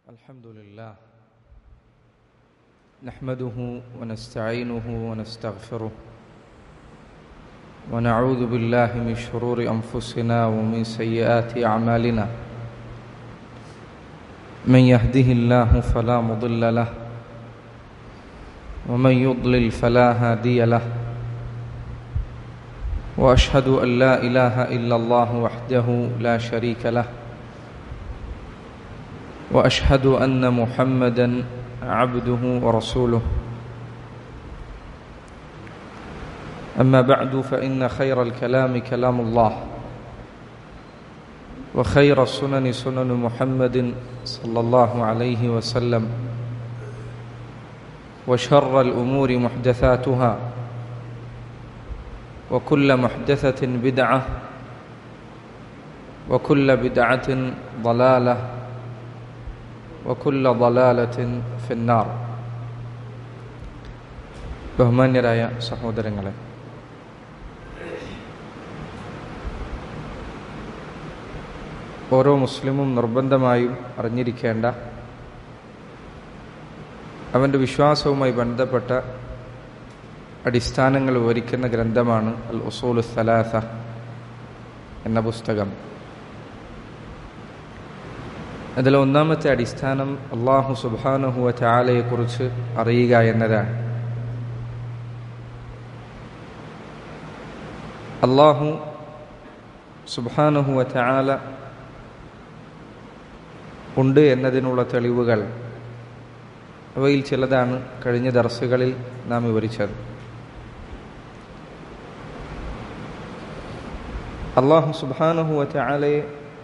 الحمد لله نحمده ونستعينه ونستغفره ونعوذ بالله من شرور انفسنا ومن سيئات اعمالنا من يهده الله فلا مضل له ومن يضلل فلا هادي له واشهد ان لا اله الا الله وحده لا شريك له واشهد ان محمدا عبده ورسوله اما بعد فان خير الكلام كلام الله وخير السنن سنن محمد صلى الله عليه وسلم وشر الامور محدثاتها وكل محدثه بدعه وكل بدعه ضلاله وكل ضلالة في النار ബഹുമാന്യരായ സഹോദരങ്ങളെ ഓരോ മുസ്ലിമും നിർബന്ധമായും അറിഞ്ഞിരിക്കേണ്ട അവൻ്റെ വിശ്വാസവുമായി ബന്ധപ്പെട്ട അടിസ്ഥാനങ്ങൾ വിവരിക്കുന്ന ഗ്രന്ഥമാണ് അൽ ഉസൂൽ സലാസ എന്ന പുസ്തകം അതിൽ ഒന്നാമത്തെ അടിസ്ഥാനം അള്ളാഹു സുബാനുഹുവ ചാലയെക്കുറിച്ച് അറിയുക എന്നതാണ് അള്ളാഹു സുബാനുഹുവ ചാല ഉണ്ട് എന്നതിനുള്ള തെളിവുകൾ അവയിൽ ചിലതാണ് കഴിഞ്ഞ ദർസുകളിൽ നാം വിവരിച്ചത് അള്ളാഹു സുബാനുഹുവ ചാലയെ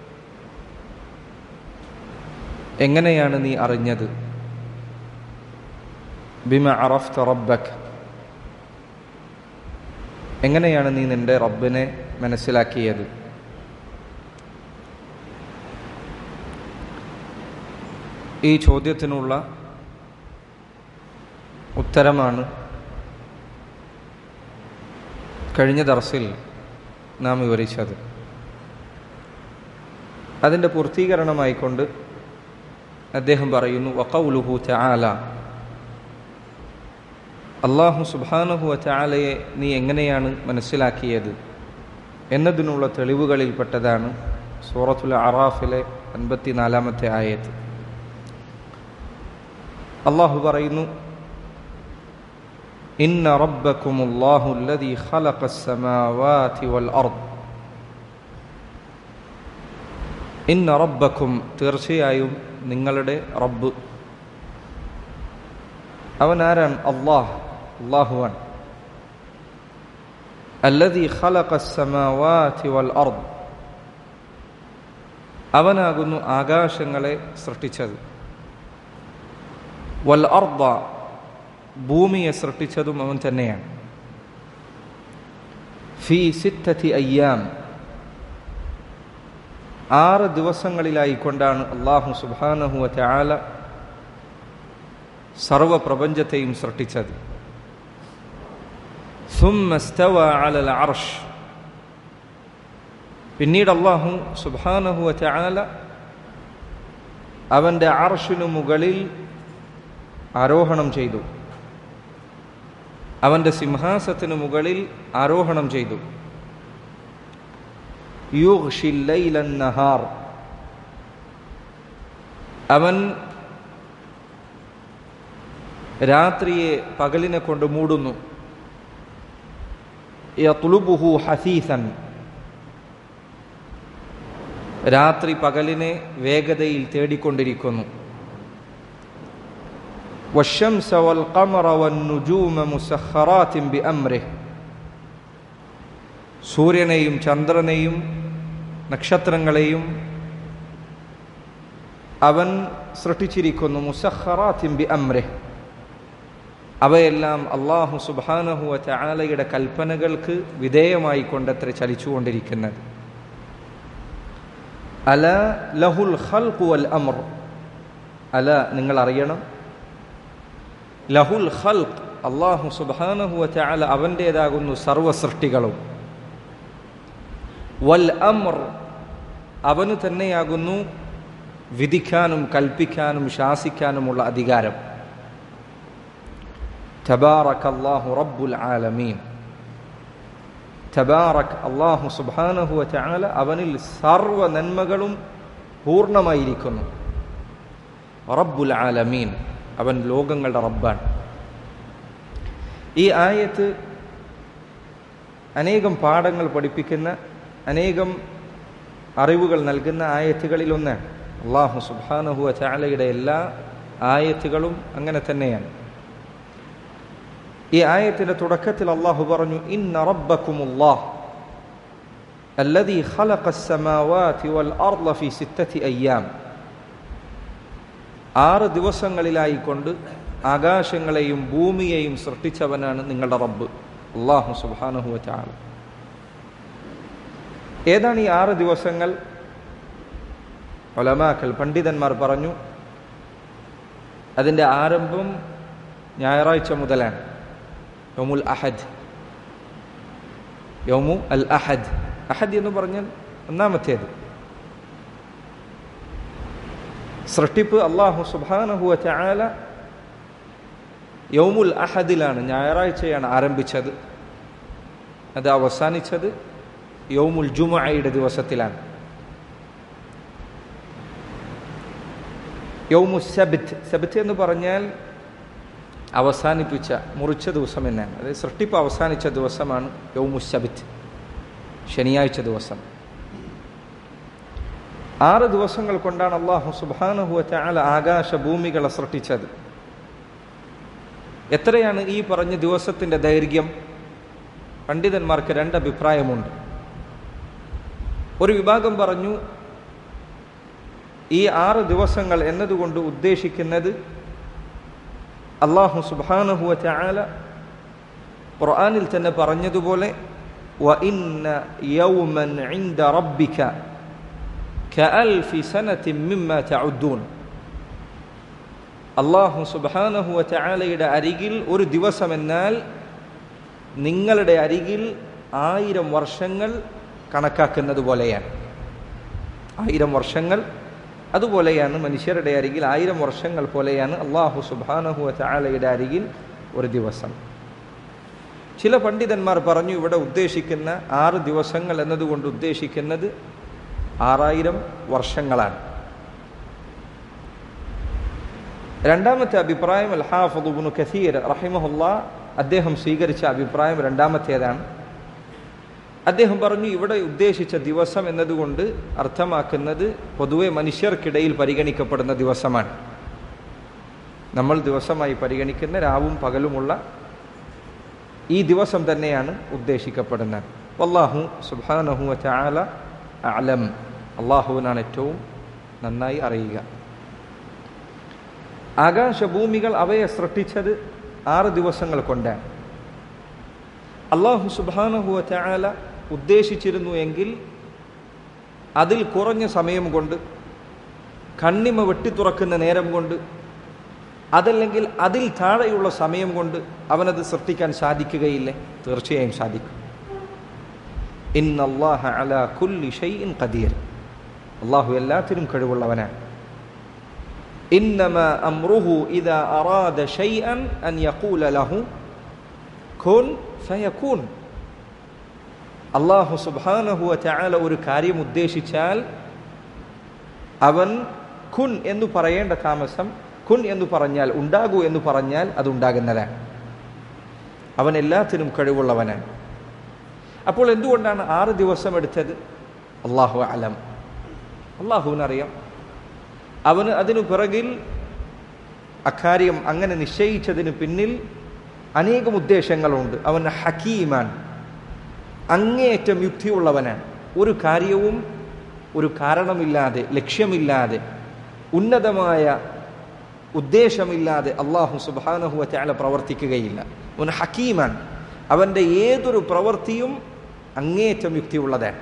എങ്ങനെയാണ് നീ അറിഞ്ഞത് ബിമ അറഫ്ത റബ്ബക് എങ്ങനെയാണ് നീ നിന്റെ റബ്ബിനെ മനസ്സിലാക്കിയത് ഈ ചോദ്യത്തിനുള്ള ഉത്തരമാണ് കഴിഞ്ഞ ദർസിൽ നാം വിവരിച്ചത് അതിൻ്റെ പൂർത്തീകരണമായിക്കൊണ്ട് അദ്ദേഹം പറയുന്നു വക്കൗലുഹു ചാല അള്ളാഹു സുബാനുഹു ചാലയെ നീ എങ്ങനെയാണ് മനസ്സിലാക്കിയത് എന്നതിനുള്ള തെളിവുകളിൽപ്പെട്ടതാണ് സൂറത്തുൽ അറാഫിലെ അൻപത്തിനാലാമത്തെ ആയത്ത് അള്ളാഹു പറയുന്നു ഇന്ന റബ്ബക്കുമുല്ലാഹു الذي خلق السماوات والأرض ഇന്ന റബ്ബക്കും തീർച്ചയായും നിങ്ങളുടെ റബ്ബ് അവൻ ആരാണ് അള്ളാഹ് അള്ളാഹുവാൻ അല്ലതി ഖലഖ السماوات والأرض അവനാകുന്നു ആകാശങ്ങളെ സൃഷ്ടിച്ചത് വൽ അർദ ഭൂമിയെ സൃഷ്ടിച്ചതും അവൻ തന്നെയാണ് ഫി സിത്തത്തി അയ്യാം ആറ് ദിവസങ്ങളിലായിക്കൊണ്ടാണ് അള്ളാഹു സുബാനഹുവ ചാല സർവപ്രപഞ്ചത്തെയും സൃഷ്ടിച്ചത് അർഷ് പിന്നീട് അള്ളാഹു സുബാനഹുവ ചാല അവൻ്റെ അർഷിനു മുകളിൽ ആരോഹണം ചെയ്തു അവൻ്റെ സിംഹാസത്തിനു മുകളിൽ ആരോഹണം ചെയ്തു നഹാർ അവൻ രാത്രിയെ പകലിനെ കൊണ്ട് മൂടുന്നു യത്ലുബുഹു ഹസീസൻ രാത്രി പകലിനെ വേഗതയിൽ തേടിക്കൊണ്ടിരിക്കുന്നു والشمس والقمر والنجوم مسخرات بأمره സൂര്യനെയും ചന്ദ്രനെയും നക്ഷത്രങ്ങളെയും അവൻ സൃഷ്ടിച്ചിരിക്കുന്നു മുസഹറാത്തിം ബി അമ്രെ അവയെല്ലാം അള്ളാഹു സുബാനഹുവ ചാലയുടെ കൽപ്പനകൾക്ക് വിധേയമായി കൊണ്ടത്ര ചലിച്ചുകൊണ്ടിരിക്കുന്നത് അല ലഹുൽ ഖൽഖു വൽ അമർ അല നിങ്ങൾ അറിയണം ലഹുൽ ഖൽഖ് അള്ളാഹു സുബാനഹുവ ചാല അവൻ്റേതാകുന്നു സർവ സൃഷ്ടികളും വൽ അമർ അവന് തന്നെയാകുന്നു വിധിക്കാനും കൽപ്പിക്കാനും ശാസിക്കാനുമുള്ള അധികാരം തബാറക് അള്ളാഹു റബ്ബുൽ ആലമീൻ തബാറക് അള്ളാഹു സുബാനഹുവ ചാല അവനിൽ സർവ നന്മകളും പൂർണ്ണമായിരിക്കുന്നു റബ്ബുൽ ആലമീൻ അവൻ ലോകങ്ങളുടെ റബ്ബാണ് ഈ ആയത്ത് അനേകം പാഠങ്ങൾ പഠിപ്പിക്കുന്ന അനേകം അറിവുകൾ നൽകുന്ന ആയത്തുകളിൽ ഒന്നാണ് അള്ളാഹു സുബാനഹുവ ചാലയുടെ എല്ലാ ആയത്തുകളും അങ്ങനെ തന്നെയാണ് ഈ ആയത്തിന്റെ തുടക്കത്തിൽ അള്ളാഹു പറഞ്ഞു ഇന്ന റബ്ബക്കുമുല്ലാഹ് الذي خلق السماوات والأرض في ستة أيام ആറ് ദിവസങ്ങളിലായിക്കൊണ്ട് ആകാശങ്ങളെയും ഭൂമിയെയും സൃഷ്ടിച്ചവനാണ് നിങ്ങളുടെ റബ്ബ് അള്ളാഹു സുബാനഹു ചാല ഏതാണ് ഈ ആറ് ദിവസങ്ങൾ ഒലമാക്കൽ പണ്ഡിതന്മാർ പറഞ്ഞു അതിൻ്റെ ആരംഭം ഞായറാഴ്ച മുതലാണ് യോമുൽ അഹദ് യോമു അൽ അഹദ് അഹദ് എന്ന് പറഞ്ഞാൽ ഒന്നാമത്തേത് സൃഷ്ടിപ്പ് അള്ളാഹു സുബാനഹുവ ചാല യൗമുൽ അഹദിലാണ് ഞായറാഴ്ചയാണ് ആരംഭിച്ചത് അത് അവസാനിച്ചത് യൗമുൽ ജുമയുടെ ദിവസത്തിലാണ് യൗമു സബിത്ത് സബിത്ത് എന്ന് പറഞ്ഞാൽ അവസാനിപ്പിച്ച മുറിച്ച ദിവസം എന്നാണ് അതായത് സൃഷ്ടിപ്പ് അവസാനിച്ച ദിവസമാണ് യൗമു സബിത്ത് ശനിയാഴ്ച ദിവസം ആറ് ദിവസങ്ങൾ കൊണ്ടാണ് അള്ളാഹു സുബാനഹുവ ചാല ആകാശ ഭൂമികളെ സൃഷ്ടിച്ചത് എത്രയാണ് ഈ പറഞ്ഞ ദിവസത്തിൻ്റെ ദൈർഘ്യം പണ്ഡിതന്മാർക്ക് രണ്ട് അഭിപ്രായമുണ്ട് ഒരു വിഭാഗം പറഞ്ഞു ഈ ആറ് ദിവസങ്ങൾ എന്നതുകൊണ്ട് ഉദ്ദേശിക്കുന്നത് അള്ളാഹു സുബാനഹുവ ചാല ഖുർആനിൽ തന്നെ പറഞ്ഞതുപോലെ وَإِنَّ يَوْمًا عِندَ رَبِّكَ كَأَلْفِ سَنَةٍ مِمَّا تَعُدُّونَ അള്ളാഹു സുബാനഹുവ ചാലയുടെ അരികിൽ ഒരു ദിവസം എന്നാൽ നിങ്ങളുടെ അരികിൽ ആയിരം വർഷങ്ങൾ കണക്കാക്കുന്നത് പോലെയാണ് ആയിരം വർഷങ്ങൾ അതുപോലെയാണ് മനുഷ്യരുടെ അരികിൽ ആയിരം വർഷങ്ങൾ പോലെയാണ് അള്ളാഹു സുബാനഹുവ ചാലയുടെ അരികിൽ ഒരു ദിവസം ചില പണ്ഡിതന്മാർ പറഞ്ഞു ഇവിടെ ഉദ്ദേശിക്കുന്ന ആറ് ദിവസങ്ങൾ എന്നതുകൊണ്ട് ഉദ്ദേശിക്കുന്നത് ആറായിരം വർഷങ്ങളാണ് രണ്ടാമത്തെ അഭിപ്രായം അൽ ഹാഫുബുനു കസീർ റഹിമഹുല്ല അദ്ദേഹം സ്വീകരിച്ച അഭിപ്രായം രണ്ടാമത്തേതാണ് അദ്ദേഹം പറഞ്ഞു ഇവിടെ ഉദ്ദേശിച്ച ദിവസം എന്നതുകൊണ്ട് അർത്ഥമാക്കുന്നത് പൊതുവെ മനുഷ്യർക്കിടയിൽ പരിഗണിക്കപ്പെടുന്ന ദിവസമാണ് നമ്മൾ ദിവസമായി പരിഗണിക്കുന്ന രാവും പകലുമുള്ള ഈ ദിവസം തന്നെയാണ് ഉദ്ദേശിക്കപ്പെടുന്നത് വല്ലാഹു സുബാനഹു ചാല അലം അള്ളാഹുവിനാണ് ഏറ്റവും നന്നായി അറിയുക ആകാശഭൂമികൾ അവയെ സൃഷ്ടിച്ചത് ആറ് ദിവസങ്ങൾ കൊണ്ടാണ് അള്ളാഹു സുബാനഹുവ ചാല ഉദ്ദേശിച്ചിരുന്നു എങ്കിൽ അതിൽ കുറഞ്ഞ സമയം കൊണ്ട് കണ്ണിമ വെട്ടിത്തുറക്കുന്ന നേരം കൊണ്ട് അതല്ലെങ്കിൽ അതിൽ താഴെയുള്ള സമയം കൊണ്ട് അവനത് സൃഷ്ടിക്കാൻ സാധിക്കുകയില്ലേ തീർച്ചയായും സാധിക്കും ഇന്നല്ലാഹ അല കുല്ലി ഷൈഇൻ ഖദീർ അള്ളാഹു എല്ലാത്തിനും കഴിവുള്ളവനാണ് إنما أمره إذا أراد شيئا أن يقول له كن فيكون അള്ളാഹു സുബാനഹുവ ചാല ഒരു കാര്യം ഉദ്ദേശിച്ചാൽ അവൻ കുൻ എന്ന് പറയേണ്ട താമസം കുൻ എന്ന് പറഞ്ഞാൽ ഉണ്ടാകൂ എന്ന് പറഞ്ഞാൽ അത് ഉണ്ടാകുന്നതാണ് അവൻ എല്ലാത്തിനും കഴിവുള്ളവനാണ് അപ്പോൾ എന്തുകൊണ്ടാണ് ആറ് ദിവസം എടുത്തത് അള്ളാഹു അലം അള്ളാഹുവിനറിയാം അവന് അതിനു പിറകിൽ അക്കാര്യം അങ്ങനെ നിശ്ചയിച്ചതിന് പിന്നിൽ അനേകം ഉദ്ദേശങ്ങളുണ്ട് അവൻ ഹക്കീമാൻ അങ്ങേയറ്റം യുക്തിയുള്ളവനാണ് ഒരു കാര്യവും ഒരു കാരണമില്ലാതെ ലക്ഷ്യമില്ലാതെ ഉന്നതമായ ഉദ്ദേശമില്ലാതെ അള്ളാഹു സുബാനഹുവ ചാല പ്രവർത്തിക്കുകയില്ല അവൻ ഹക്കീമാൻ അവൻ്റെ ഏതൊരു പ്രവൃത്തിയും അങ്ങേയറ്റം യുക്തിയുള്ളതാണ്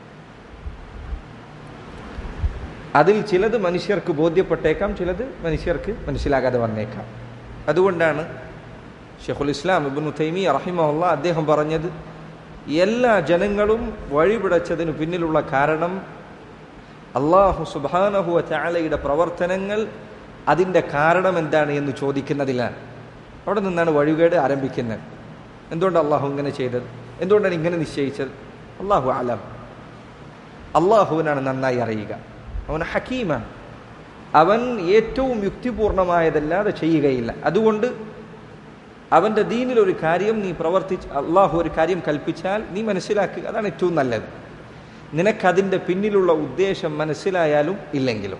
അതിൽ ചിലത് മനുഷ്യർക്ക് ബോധ്യപ്പെട്ടേക്കാം ചിലത് മനുഷ്യർക്ക് മനസ്സിലാകാതെ വന്നേക്കാം അതുകൊണ്ടാണ് ഷെഖുൽ ഇസ്ലാം ഇബിനു തൈമി റഹിമഹുല്ല അദ്ദേഹം പറഞ്ഞത് എല്ലാ ജനങ്ങളും വഴിപിടച്ചതിന് പിന്നിലുള്ള കാരണം അള്ളാഹു സുബാനഹുവ ചാലയുടെ പ്രവർത്തനങ്ങൾ അതിൻ്റെ കാരണം എന്താണ് എന്ന് ചോദിക്കുന്നതിലാണ് അവിടെ നിന്നാണ് വഴികേട് ആരംഭിക്കുന്നത് എന്തുകൊണ്ട് അള്ളാഹു ഇങ്ങനെ ചെയ്തത് എന്തുകൊണ്ടാണ് ഇങ്ങനെ നിശ്ചയിച്ചത് അള്ളാഹു അലം അള്ളാഹുവിനാണ് നന്നായി അറിയുക അവൻ ഹക്കീമാണ് അവൻ ഏറ്റവും യുക്തിപൂർണമായതല്ലാതെ ചെയ്യുകയില്ല അതുകൊണ്ട് അവൻ്റെ ദീനിൽ ഒരു കാര്യം നീ പ്രവർത്തിച്ച് അള്ളാഹു ഒരു കാര്യം കൽപ്പിച്ചാൽ നീ മനസ്സിലാക്കുക അതാണ് ഏറ്റവും നല്ലത് നിനക്കതിൻ്റെ പിന്നിലുള്ള ഉദ്ദേശം മനസ്സിലായാലും ഇല്ലെങ്കിലും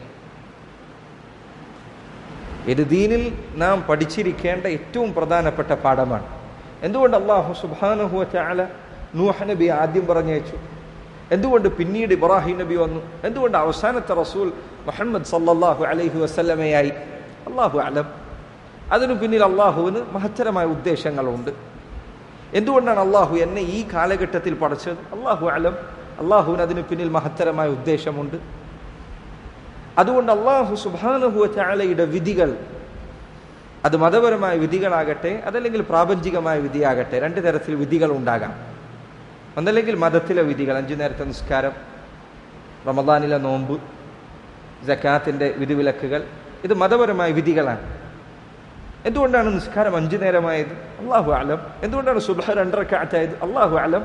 ഇത് ദീനിൽ നാം പഠിച്ചിരിക്കേണ്ട ഏറ്റവും പ്രധാനപ്പെട്ട പാഠമാണ് എന്തുകൊണ്ട് അള്ളാഹു സുബാനഹുവ ചാല നൂഹ് നബി ആദ്യം പറഞ്ഞയച്ചു എന്തുകൊണ്ട് പിന്നീട് ഇബ്രാഹിം നബി വന്നു എന്തുകൊണ്ട് അവസാനത്തെ റസൂൽ മുഹമ്മദ് സല്ലല്ലാഹു അലൈഹി വസല്ലമയായി അള്ളാഹു അലം അതിനു പിന്നിൽ അള്ളാഹുവിന് മഹത്തരമായ ഉദ്ദേശങ്ങളുണ്ട് എന്തുകൊണ്ടാണ് അള്ളാഹു എന്നെ ഈ കാലഘട്ടത്തിൽ പഠിച്ചത് അള്ളാഹു അലം അള്ളാഹുവിന് അതിന് പിന്നിൽ മഹത്തരമായ ഉദ്ദേശമുണ്ട് അതുകൊണ്ട് അള്ളാഹു സുബാനുഹുവ ചാലയുടെ വിധികൾ അത് മതപരമായ വിധികളാകട്ടെ അതല്ലെങ്കിൽ പ്രാപഞ്ചികമായ വിധിയാകട്ടെ രണ്ട് തരത്തിൽ വിധികൾ ഉണ്ടാകാം ഒന്നല്ലെങ്കിൽ മതത്തിലെ വിധികൾ അഞ്ചു നേരത്തെ നിസ്കാരം റമദാനിലെ നോമ്പ് ജക്കാത്തിൻ്റെ വിധിവിലക്കുകൾ ഇത് മതപരമായ വിധികളാണ് എന്തുകൊണ്ടാണ് നിസ്കാരം അഞ്ചു നേരമായത് അള്ളാഹു അലം എന്തുകൊണ്ടാണ് സുബഹ രണ്ടരക്കാറ്റായത് അള്ളാഹു അലം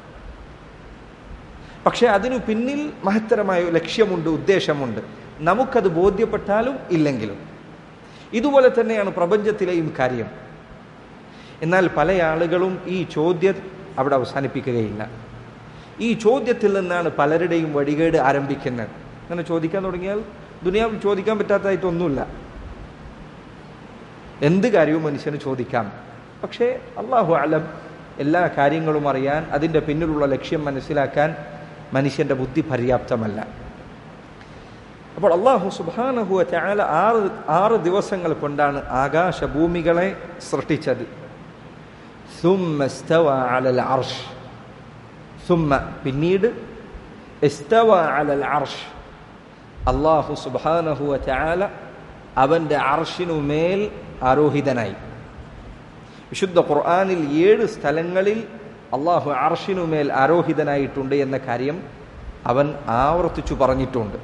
പക്ഷെ അതിനു പിന്നിൽ മഹത്തരമായ ലക്ഷ്യമുണ്ട് ഉദ്ദേശമുണ്ട് നമുക്കത് ബോധ്യപ്പെട്ടാലും ഇല്ലെങ്കിലും ഇതുപോലെ തന്നെയാണ് പ്രപഞ്ചത്തിലെയും കാര്യം എന്നാൽ പല ആളുകളും ഈ ചോദ്യം അവിടെ അവസാനിപ്പിക്കുകയില്ല ഈ ചോദ്യത്തിൽ നിന്നാണ് പലരുടെയും വഴികേട് ആരംഭിക്കുന്നത് അങ്ങനെ ചോദിക്കാൻ തുടങ്ങിയാൽ ദുനിയാവിൽ ചോദിക്കാൻ പറ്റാത്തതായിട്ടൊന്നുമില്ല എന്ത് കാര്യവും മനുഷ്യന് ചോദിക്കാം പക്ഷേ അള്ളാഹു അലം എല്ലാ കാര്യങ്ങളും അറിയാൻ അതിൻ്റെ പിന്നിലുള്ള ലക്ഷ്യം മനസ്സിലാക്കാൻ മനുഷ്യൻ്റെ ബുദ്ധി പര്യാപ്തമല്ല അപ്പോൾ അള്ളാഹു സുബാനഹുവ ചാല ആറ് ആറ് ദിവസങ്ങൾ കൊണ്ടാണ് ആകാശഭൂമികളെ സൃഷ്ടിച്ചത് അർഷ് സുമ്മ പിന്നീട് അർഷ് അള്ളാഹു സുബാനഹുവ ചാല അവൻ്റെ അർഷിനുമേൽ ആരോഹിതനായി വിശുദ്ധ ഖുർആാനിൽ ഏഴ് സ്ഥലങ്ങളിൽ അള്ളാഹു അർഷിനുമേൽ ആരോഹിതനായിട്ടുണ്ട് എന്ന കാര്യം അവൻ ആവർത്തിച്ചു പറഞ്ഞിട്ടുണ്ട്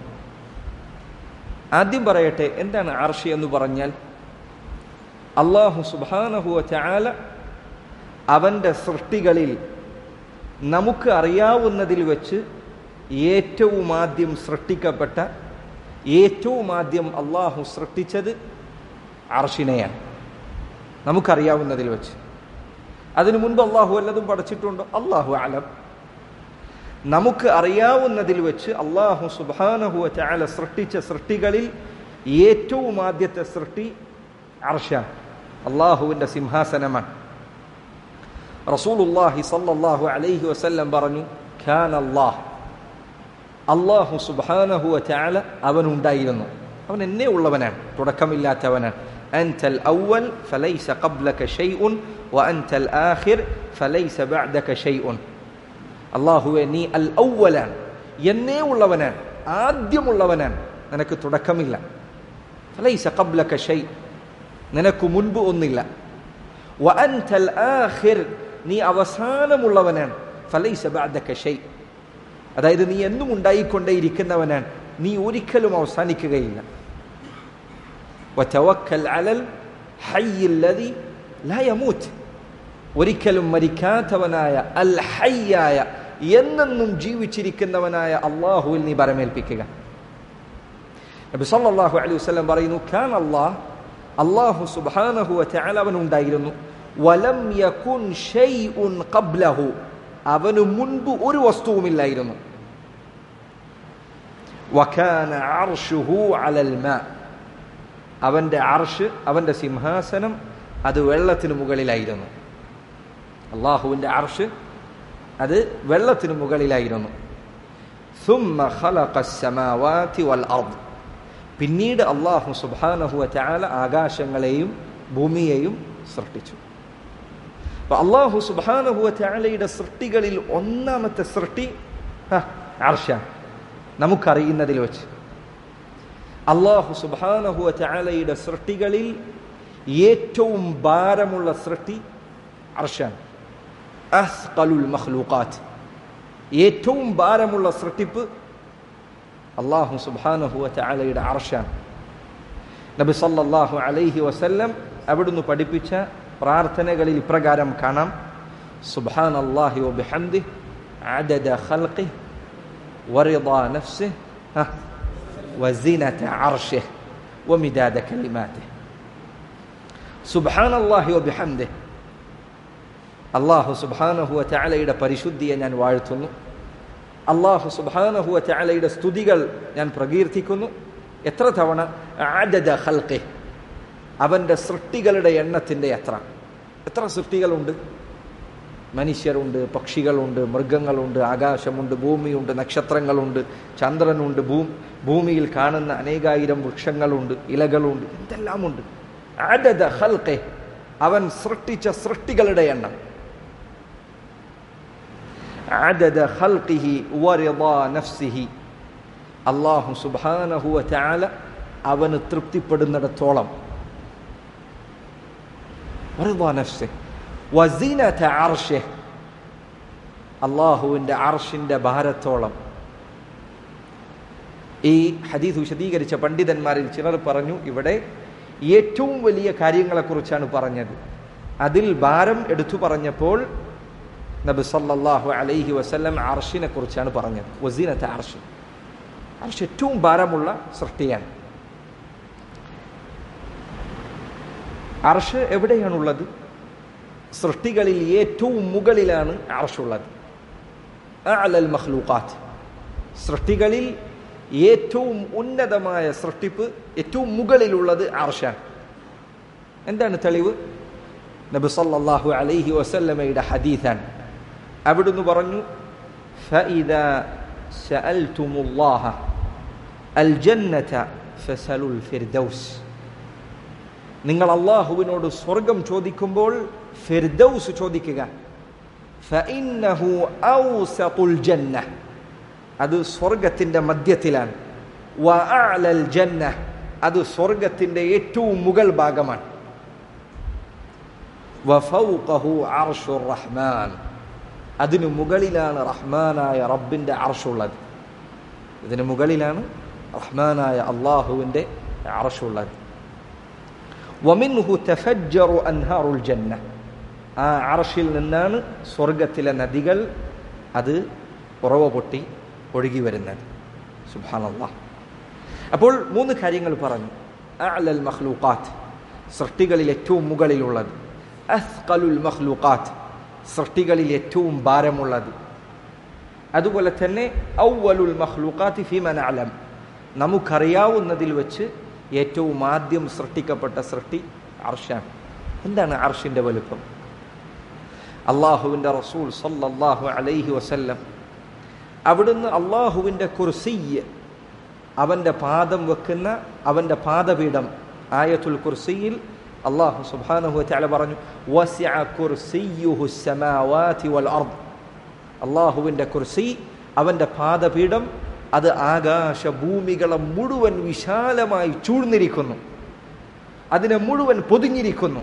ആദ്യം പറയട്ടെ എന്താണ് അർഷി എന്ന് പറഞ്ഞാൽ അള്ളാഹു സുബാനഹുവ ചാല അവൻ്റെ സൃഷ്ടികളിൽ നമുക്ക് അറിയാവുന്നതിൽ വെച്ച് ഏറ്റവും ആദ്യം സൃഷ്ടിക്കപ്പെട്ട ഏറ്റവും ആദ്യം അള്ളാഹു സൃഷ്ടിച്ചത് അർഷിനെയാണ് നമുക്കറിയാവുന്നതിൽ വെച്ച് അതിനു മുൻപ് അള്ളാഹു വല്ലതും പഠിച്ചിട്ടുണ്ടോ അള്ളാഹു അലം നമുക്ക് അറിയാവുന്നതിൽ വെച്ച് അള്ളാഹു സുബാനഹുവ ചാല സൃഷ്ടിച്ച സൃഷ്ടികളിൽ ഏറ്റവും ആദ്യത്തെ സൃഷ്ടി അർഷ അള്ളാഹുവിൻ്റെ സിംഹാസനമാണ് റസൂലുല്ലാഹി സല്ലല്ലാഹു അലൈഹി വസല്ലം പറഞ്ഞു ഖാൻ അള്ളാഹ് അള്ളാഹു സുബാനഹുവ ചാല അവനുണ്ടായിരുന്നു അവൻ എന്നെ ഉള്ളവനാണ് തുടക്കമില്ലാത്തവനാണ് أنت الأول فليس قبلك شيء وأنت الآخر فليس بعدك شيء അള്ളാഹുവെ നീ അൽ ഔവലാണ് എന്നേ ഉള്ളവനാണ് ആദ്യമുള്ളവനാണ് നിനക്ക് തുടക്കമില്ല ഫലൈസ ഖബ്ലക ഷൈ നിനക്ക് മുൻപ് ഒന്നില്ല വഅൻതൽ ആഖിർ നീ അവസാനമുള്ളവനാണ് ഫലൈസ ബഅദക ഷൈ അതായത് നീ എന്നും ഉണ്ടായിക്കൊണ്ടേയിരിക്കുന്നവനാണ് നീ ഒരിക്കലും അവസാനിക്കുകയില്ല വതവക്കൽ അലൽ ഹയ്യിൽ ലദി ലാ യമൂത്ത് ഒരിക്കലും മരിക്കാത്തവനായ അൽ ഹയ്യായ എന്നെന്നും ജീവിച്ചിരിക്കുന്നവനായ അള്ളാഹുവിൽ നീ ബരമേൽപ്പിക്കുക നബി സല്ലല്ലാഹു അലൈഹി വസല്ലം പറയുന്നു ഖാൻ അല്ലാഹ് അല്ലാഹു സുബ്ഹാനഹു വതആല അവനുണ്ടായിരുന്നു വലം യകുൻ ഷൈഉൻ ഖബ്ലഹു അവനു മുൻപ് ഒരു വസ്തുവുമില്ലായിരുന്നു വകാന അർഷുഹു അലൽ മാ അവന്റെ അർഷ് അവന്റെ സിംഹാസനം അത് വെള്ളത്തിന് മുകളിലായിരുന്നു അള്ളാഹുവിൻ്റെ അർഷ് അത് വെള്ളത്തിന് മുകളിലായിരുന്നു ثم خلق السماوات والأرض പിന്നീട് അള്ളാഹു സുബാനഹുവ ചാല ആകാശങ്ങളെയും ഭൂമിയെയും സൃഷ്ടിച്ചു അപ്പൊ അള്ളാഹു സുബാനഹുവ ചാലയുടെ സൃഷ്ടികളിൽ ഒന്നാമത്തെ സൃഷ്ടി അർഷ നമുക്കറിയുന്നതിൽ വെച്ച് അള്ളാഹു സുബാനഹുവ ചാലയുടെ സൃഷ്ടികളിൽ ഏറ്റവും ഭാരമുള്ള സൃഷ്ടി അർഷാണ് അസ്കലുൽ മഖ്ലൂഖാത്ത് ഏറ്റവും ഭാരമുള്ള സൃഷ്ടിപ്പ് അള്ളാഹു സുബാനഹുവ ചാലയുടെ അർഷാണ് നബി സല്ലല്ലാഹു അലൈഹി വസല്ലം അവിടുന്ന് പഠിപ്പിച്ച പ്രാർത്ഥനകളിൽ ഇപ്രകാരം കാണാം സുബ്ഹാൻ അള്ളാഹി വബിഹംദി عدد خلقه ورضا نفسه ها وزنة عرشه ومداد كلماته സുബ്ഹാൻ അള്ളാഹി വബിഹംദെ അള്ളാഹു സുബ്ഹാനഹുവ ചാലയുടെ പരിശുദ്ധിയെ ഞാൻ വാഴ്ത്തുന്നു അള്ളാഹു സുബ്ഹാനഹുവ ചാലയുടെ സ്തുതികൾ ഞാൻ പ്രകീർത്തിക്കുന്നു എത്ര തവണ ആദദ ഹൽക്കെ അവൻ്റെ സൃഷ്ടികളുടെ എണ്ണത്തിൻ്റെ എത്ര എത്ര സൃഷ്ടികളുണ്ട് മനുഷ്യരുണ്ട് പക്ഷികളുണ്ട് മൃഗങ്ങളുണ്ട് ആകാശമുണ്ട് ഭൂമിയുണ്ട് നക്ഷത്രങ്ങളുണ്ട് ചന്ദ്രനുണ്ട് ഭൂ ഭൂമിയിൽ കാണുന്ന അനേകായിരം വൃക്ഷങ്ങളുണ്ട് ഇലകളുണ്ട് എന്തെല്ലാമുണ്ട് ആദദ ഹൽക്കെ അവൻ സൃഷ്ടിച്ച സൃഷ്ടികളുടെ എണ്ണം عدد خلقه ورضا نفسه അള്ളാഹു സുബാനഹുവ ചാല അവന് തൃപ്തിപ്പെടുന്നിടത്തോളം അള്ളാഹുവിൻ്റെ അർഷിൻ്റെ ഭാരത്തോളം ഈ ഹദീസ് വിശദീകരിച്ച പണ്ഡിതന്മാരിൽ ചിലർ പറഞ്ഞു ഇവിടെ ഏറ്റവും വലിയ കാര്യങ്ങളെക്കുറിച്ചാണ് പറഞ്ഞത് അതിൽ ഭാരം എടുത്തു പറഞ്ഞപ്പോൾ നബി സല്ലല്ലാഹു അലൈഹി വസല്ലം അർഷിനെ കുറിച്ചാണ് പറഞ്ഞത് വസീനത്തെ അർഷ് അർഷ് ഏറ്റവും ഭാരമുള്ള സൃഷ്ടിയാണ് അർഷ് എവിടെയാണുള്ളത് സൃഷ്ടികളിൽ ഏറ്റവും മുകളിലാണ് അർഷുള്ളത് അലൽ മഖ്ലൂഖാത്ത് സൃഷ്ടികളിൽ ഏറ്റവും ഉന്നതമായ സൃഷ്ടിപ്പ് ഏറ്റവും മുകളിലുള്ളത് അർഷാണ് എന്താണ് തെളിവ് നബി സല്ലല്ലാഹു അലൈഹി വസല്ലമയുടെ ഹദീസാണ് അവിടുന്ന് പറഞ്ഞു فإذا سألتم الله الجنة فسلوا الفردوس നിങ്ങൾ അള്ളാഹുവിനോട് സ്വർഗം ചോദിക്കുമ്പോൾ ഫിർദൗസ് ചോദിക്കുക فإنه أوسط الجنة അത് സ്വർഗത്തിൻ്റെ മധ്യത്തിലാണ് وأعلى الجنة അത് സ്വർഗത്തിൻ്റെ ഏറ്റവും മുകൾ ഭാഗമാണ് വഫൗഖഹു അർഷുർ റഹ്മാൻ അതിനു മുകളിലാണ് റഹ്മാനായ റബ്ബിൻ്റെ അർഷുള്ളത് ഇതിന് മുകളിലാണ് റഹ്മാനായ അള്ളാഹുവിൻ്റെ അർഷുള്ളത് വമിൻഹു തഫജ്ജറു അൻഹാറുൽ ജന്ന ആ അർഷിൽ നിന്നാണ് സ്വർഗത്തിലെ നദികൾ അത് ഉറവ പൊട്ടി ഒഴുകി വരുന്നത് സുബാനല്ലാ അപ്പോൾ മൂന്ന് കാര്യങ്ങൾ പറഞ്ഞു അലൽ മഖ്ലൂഖാത്ത് സൃഷ്ടികളിൽ ഏറ്റവും മുകളിലുള്ളത് അസ്കലുൽ മഖ്ലൂഖാത്ത് സൃഷ്ടികളിൽ ഏറ്റവും ഭാരമുള്ളത് അതുപോലെ തന്നെ ഔവലുൽ മഖ്ലൂഖാത്ത് ഫിമൻ അലം നമുക്കറിയാവുന്നതിൽ വെച്ച് ഏറ്റവും ആദ്യം സൃഷ്ടിക്കപ്പെട്ട സൃഷ്ടി അർഷാണ് എന്താണ് അർഷിൻ്റെ വലുപ്പം അള്ളാഹുവിൻ്റെ റസൂൽ സല്ലല്ലാഹു അലൈഹി വസല്ലം അവിടുന്ന് അള്ളാഹുവിൻ്റെ കുർസിയ്യ് അവൻ്റെ പാദം വെക്കുന്ന അവൻ്റെ പാദപീഠം ആയത്തുൽ കുർസിയിൽ അള്ളാഹു സുബ്ഹാനഹു തആല പറഞ്ഞു വസിഅ കുർസിയ്യുഹു സമാവാതി വൽ അർദ് അള്ളാഹുവിൻ്റെ കുർസി അവൻ്റെ പാദപീഠം അത് ആകാശ ഭൂമികളെ മുഴുവൻ വിശാലമായി ചൂഴ്ന്നിരിക്കുന്നു അതിനെ മുഴുവൻ പൊതിഞ്ഞിരിക്കുന്നു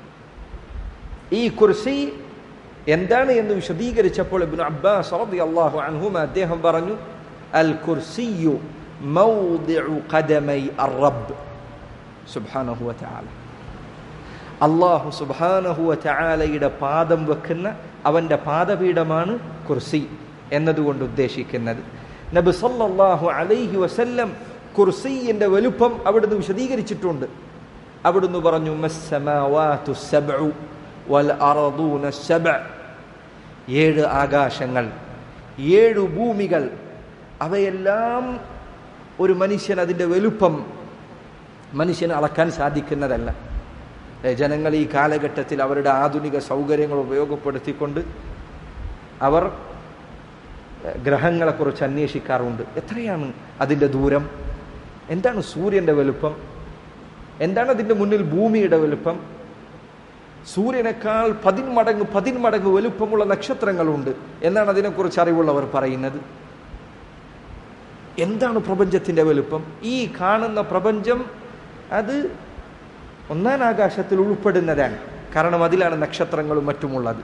ഈ കുർസി എന്താണ് എന്ന് വിശദീകരിച്ചപ്പോൾ ഇബ്നു അബ്ബാസ് റളിയല്ലാഹു അൻഹുമ അദ്ദേഹം പറഞ്ഞു അൽ കുർസിയു മൗദിഉ ഖദമൈ അർ-റബ്ബ് സുബ്ഹാനഹു വതആല അള്ളാഹു സുബാനഹുവ ചാലയുടെ പാദം വെക്കുന്ന അവൻ്റെ പാദപീഠമാണ് കുർസി എന്നതുകൊണ്ട് ഉദ്ദേശിക്കുന്നത് നബി സല്ലല്ലാഹു അലൈഹി വസല്ലം കുർസിയുടെ വലുപ്പം അവിടുന്ന് വിശദീകരിച്ചിട്ടുണ്ട് അവിടുന്ന് പറഞ്ഞു മസ്സമാവാതു സബ്ഉ വൽ അറദൂന സബ്അ ഏഴ് ആകാശങ്ങൾ ഏഴ് ഭൂമികൾ അവയെല്ലാം ഒരു മനുഷ്യൻ അതിൻ്റെ വലുപ്പം മനുഷ്യന് അളക്കാൻ സാധിക്കുന്നതല്ല ജനങ്ങൾ ഈ കാലഘട്ടത്തിൽ അവരുടെ ആധുനിക സൗകര്യങ്ങൾ ഉപയോഗപ്പെടുത്തിക്കൊണ്ട് അവർ ഗ്രഹങ്ങളെക്കുറിച്ച് അന്വേഷിക്കാറുണ്ട് എത്രയാണ് അതിൻ്റെ ദൂരം എന്താണ് സൂര്യൻ്റെ വലുപ്പം എന്താണ് അതിൻ്റെ മുന്നിൽ ഭൂമിയുടെ വലുപ്പം സൂര്യനേക്കാൾ പതിന്മടങ്ങ് പതിന്മടങ്ങ് വലുപ്പമുള്ള നക്ഷത്രങ്ങളുണ്ട് എന്നാണ് അതിനെക്കുറിച്ച് അറിവുള്ളവർ പറയുന്നത് എന്താണ് പ്രപഞ്ചത്തിൻ്റെ വലുപ്പം ഈ കാണുന്ന പ്രപഞ്ചം അത് ഒന്നാം ആകാശത്തിൽ ഉൾപ്പെടുന്നതാണ് കാരണം അതിലാണ് നക്ഷത്രങ്ങളും മറ്റുമുള്ളത്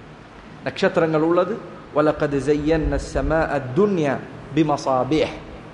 നക്ഷത്രങ്ങളുള്ളത് വലഖദ് സയ്യന്ന السماء الدنيا بمصابيح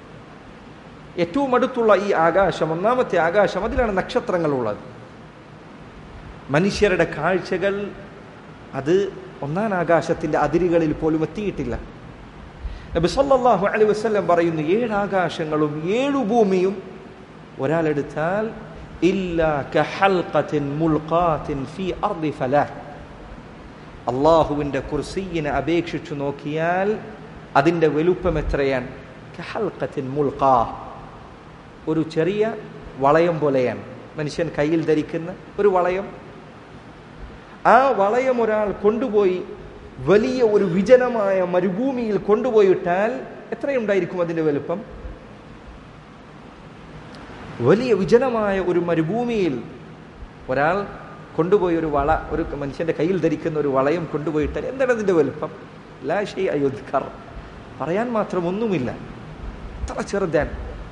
ഏറ്റവും അടുത്തുള്ള ഈ ആകാശം ഒന്നാമത്തെ ആകാശം അതിലാണ് നക്ഷത്രങ്ങളുള്ളത് മനുഷ്യരുടെ കാഴ്ചകൾ അത് ഒന്നാം ആകാശത്തിൻ്റെ അതിരുകളിൽ പോലും എത്തിയിട്ടില്ല നബി സല്ലല്ലാഹു അലൈഹി വസല്ലം പറയുന്നു ഏഴ് ആകാശങ്ങളും ഏഴു ഭൂമിയും ഒരാളെടുത്താൽ ഇല്ലാ കഹൽഖത്തിൻ മുൽഖാത്തിൻ ഫി അർദി ഫലാഹ് അള്ളാഹുവിൻ്റെ കുർസിയിനെ അപേക്ഷിച്ചു നോക്കിയാൽ അതിൻ്റെ വലുപ്പം എത്രയാണ് കഹൽഖത്തിൻ മുൽഖാ ഒരു ചെറിയ വളയം പോലെയാണ് മനുഷ്യൻ കയ്യിൽ ധരിക്കുന്ന ഒരു വളയം ആ വളയം ഒരാൾ കൊണ്ടുപോയി വലിയ ഒരു വിജനമായ മരുഭൂമിയിൽ കൊണ്ടുപോയിട്ടാൽ എത്രയുണ്ടായിരിക്കും അതിൻ്റെ വലുപ്പം വലിയ വിജനമായ ഒരു മരുഭൂമിയിൽ ഒരാൾ കൊണ്ടുപോയി ഒരു വള ഒരു മനുഷ്യന്റെ കയ്യിൽ ധരിക്കുന്ന ഒരു വളയം കൊണ്ടുപോയിട്ടാൽ എന്താണ് അതിൻ്റെ വലുപ്പം ലാഷി അയോധ്യർ പറയാൻ മാത്രം ഒന്നുമില്ല അത്ര ചെറുതാൻ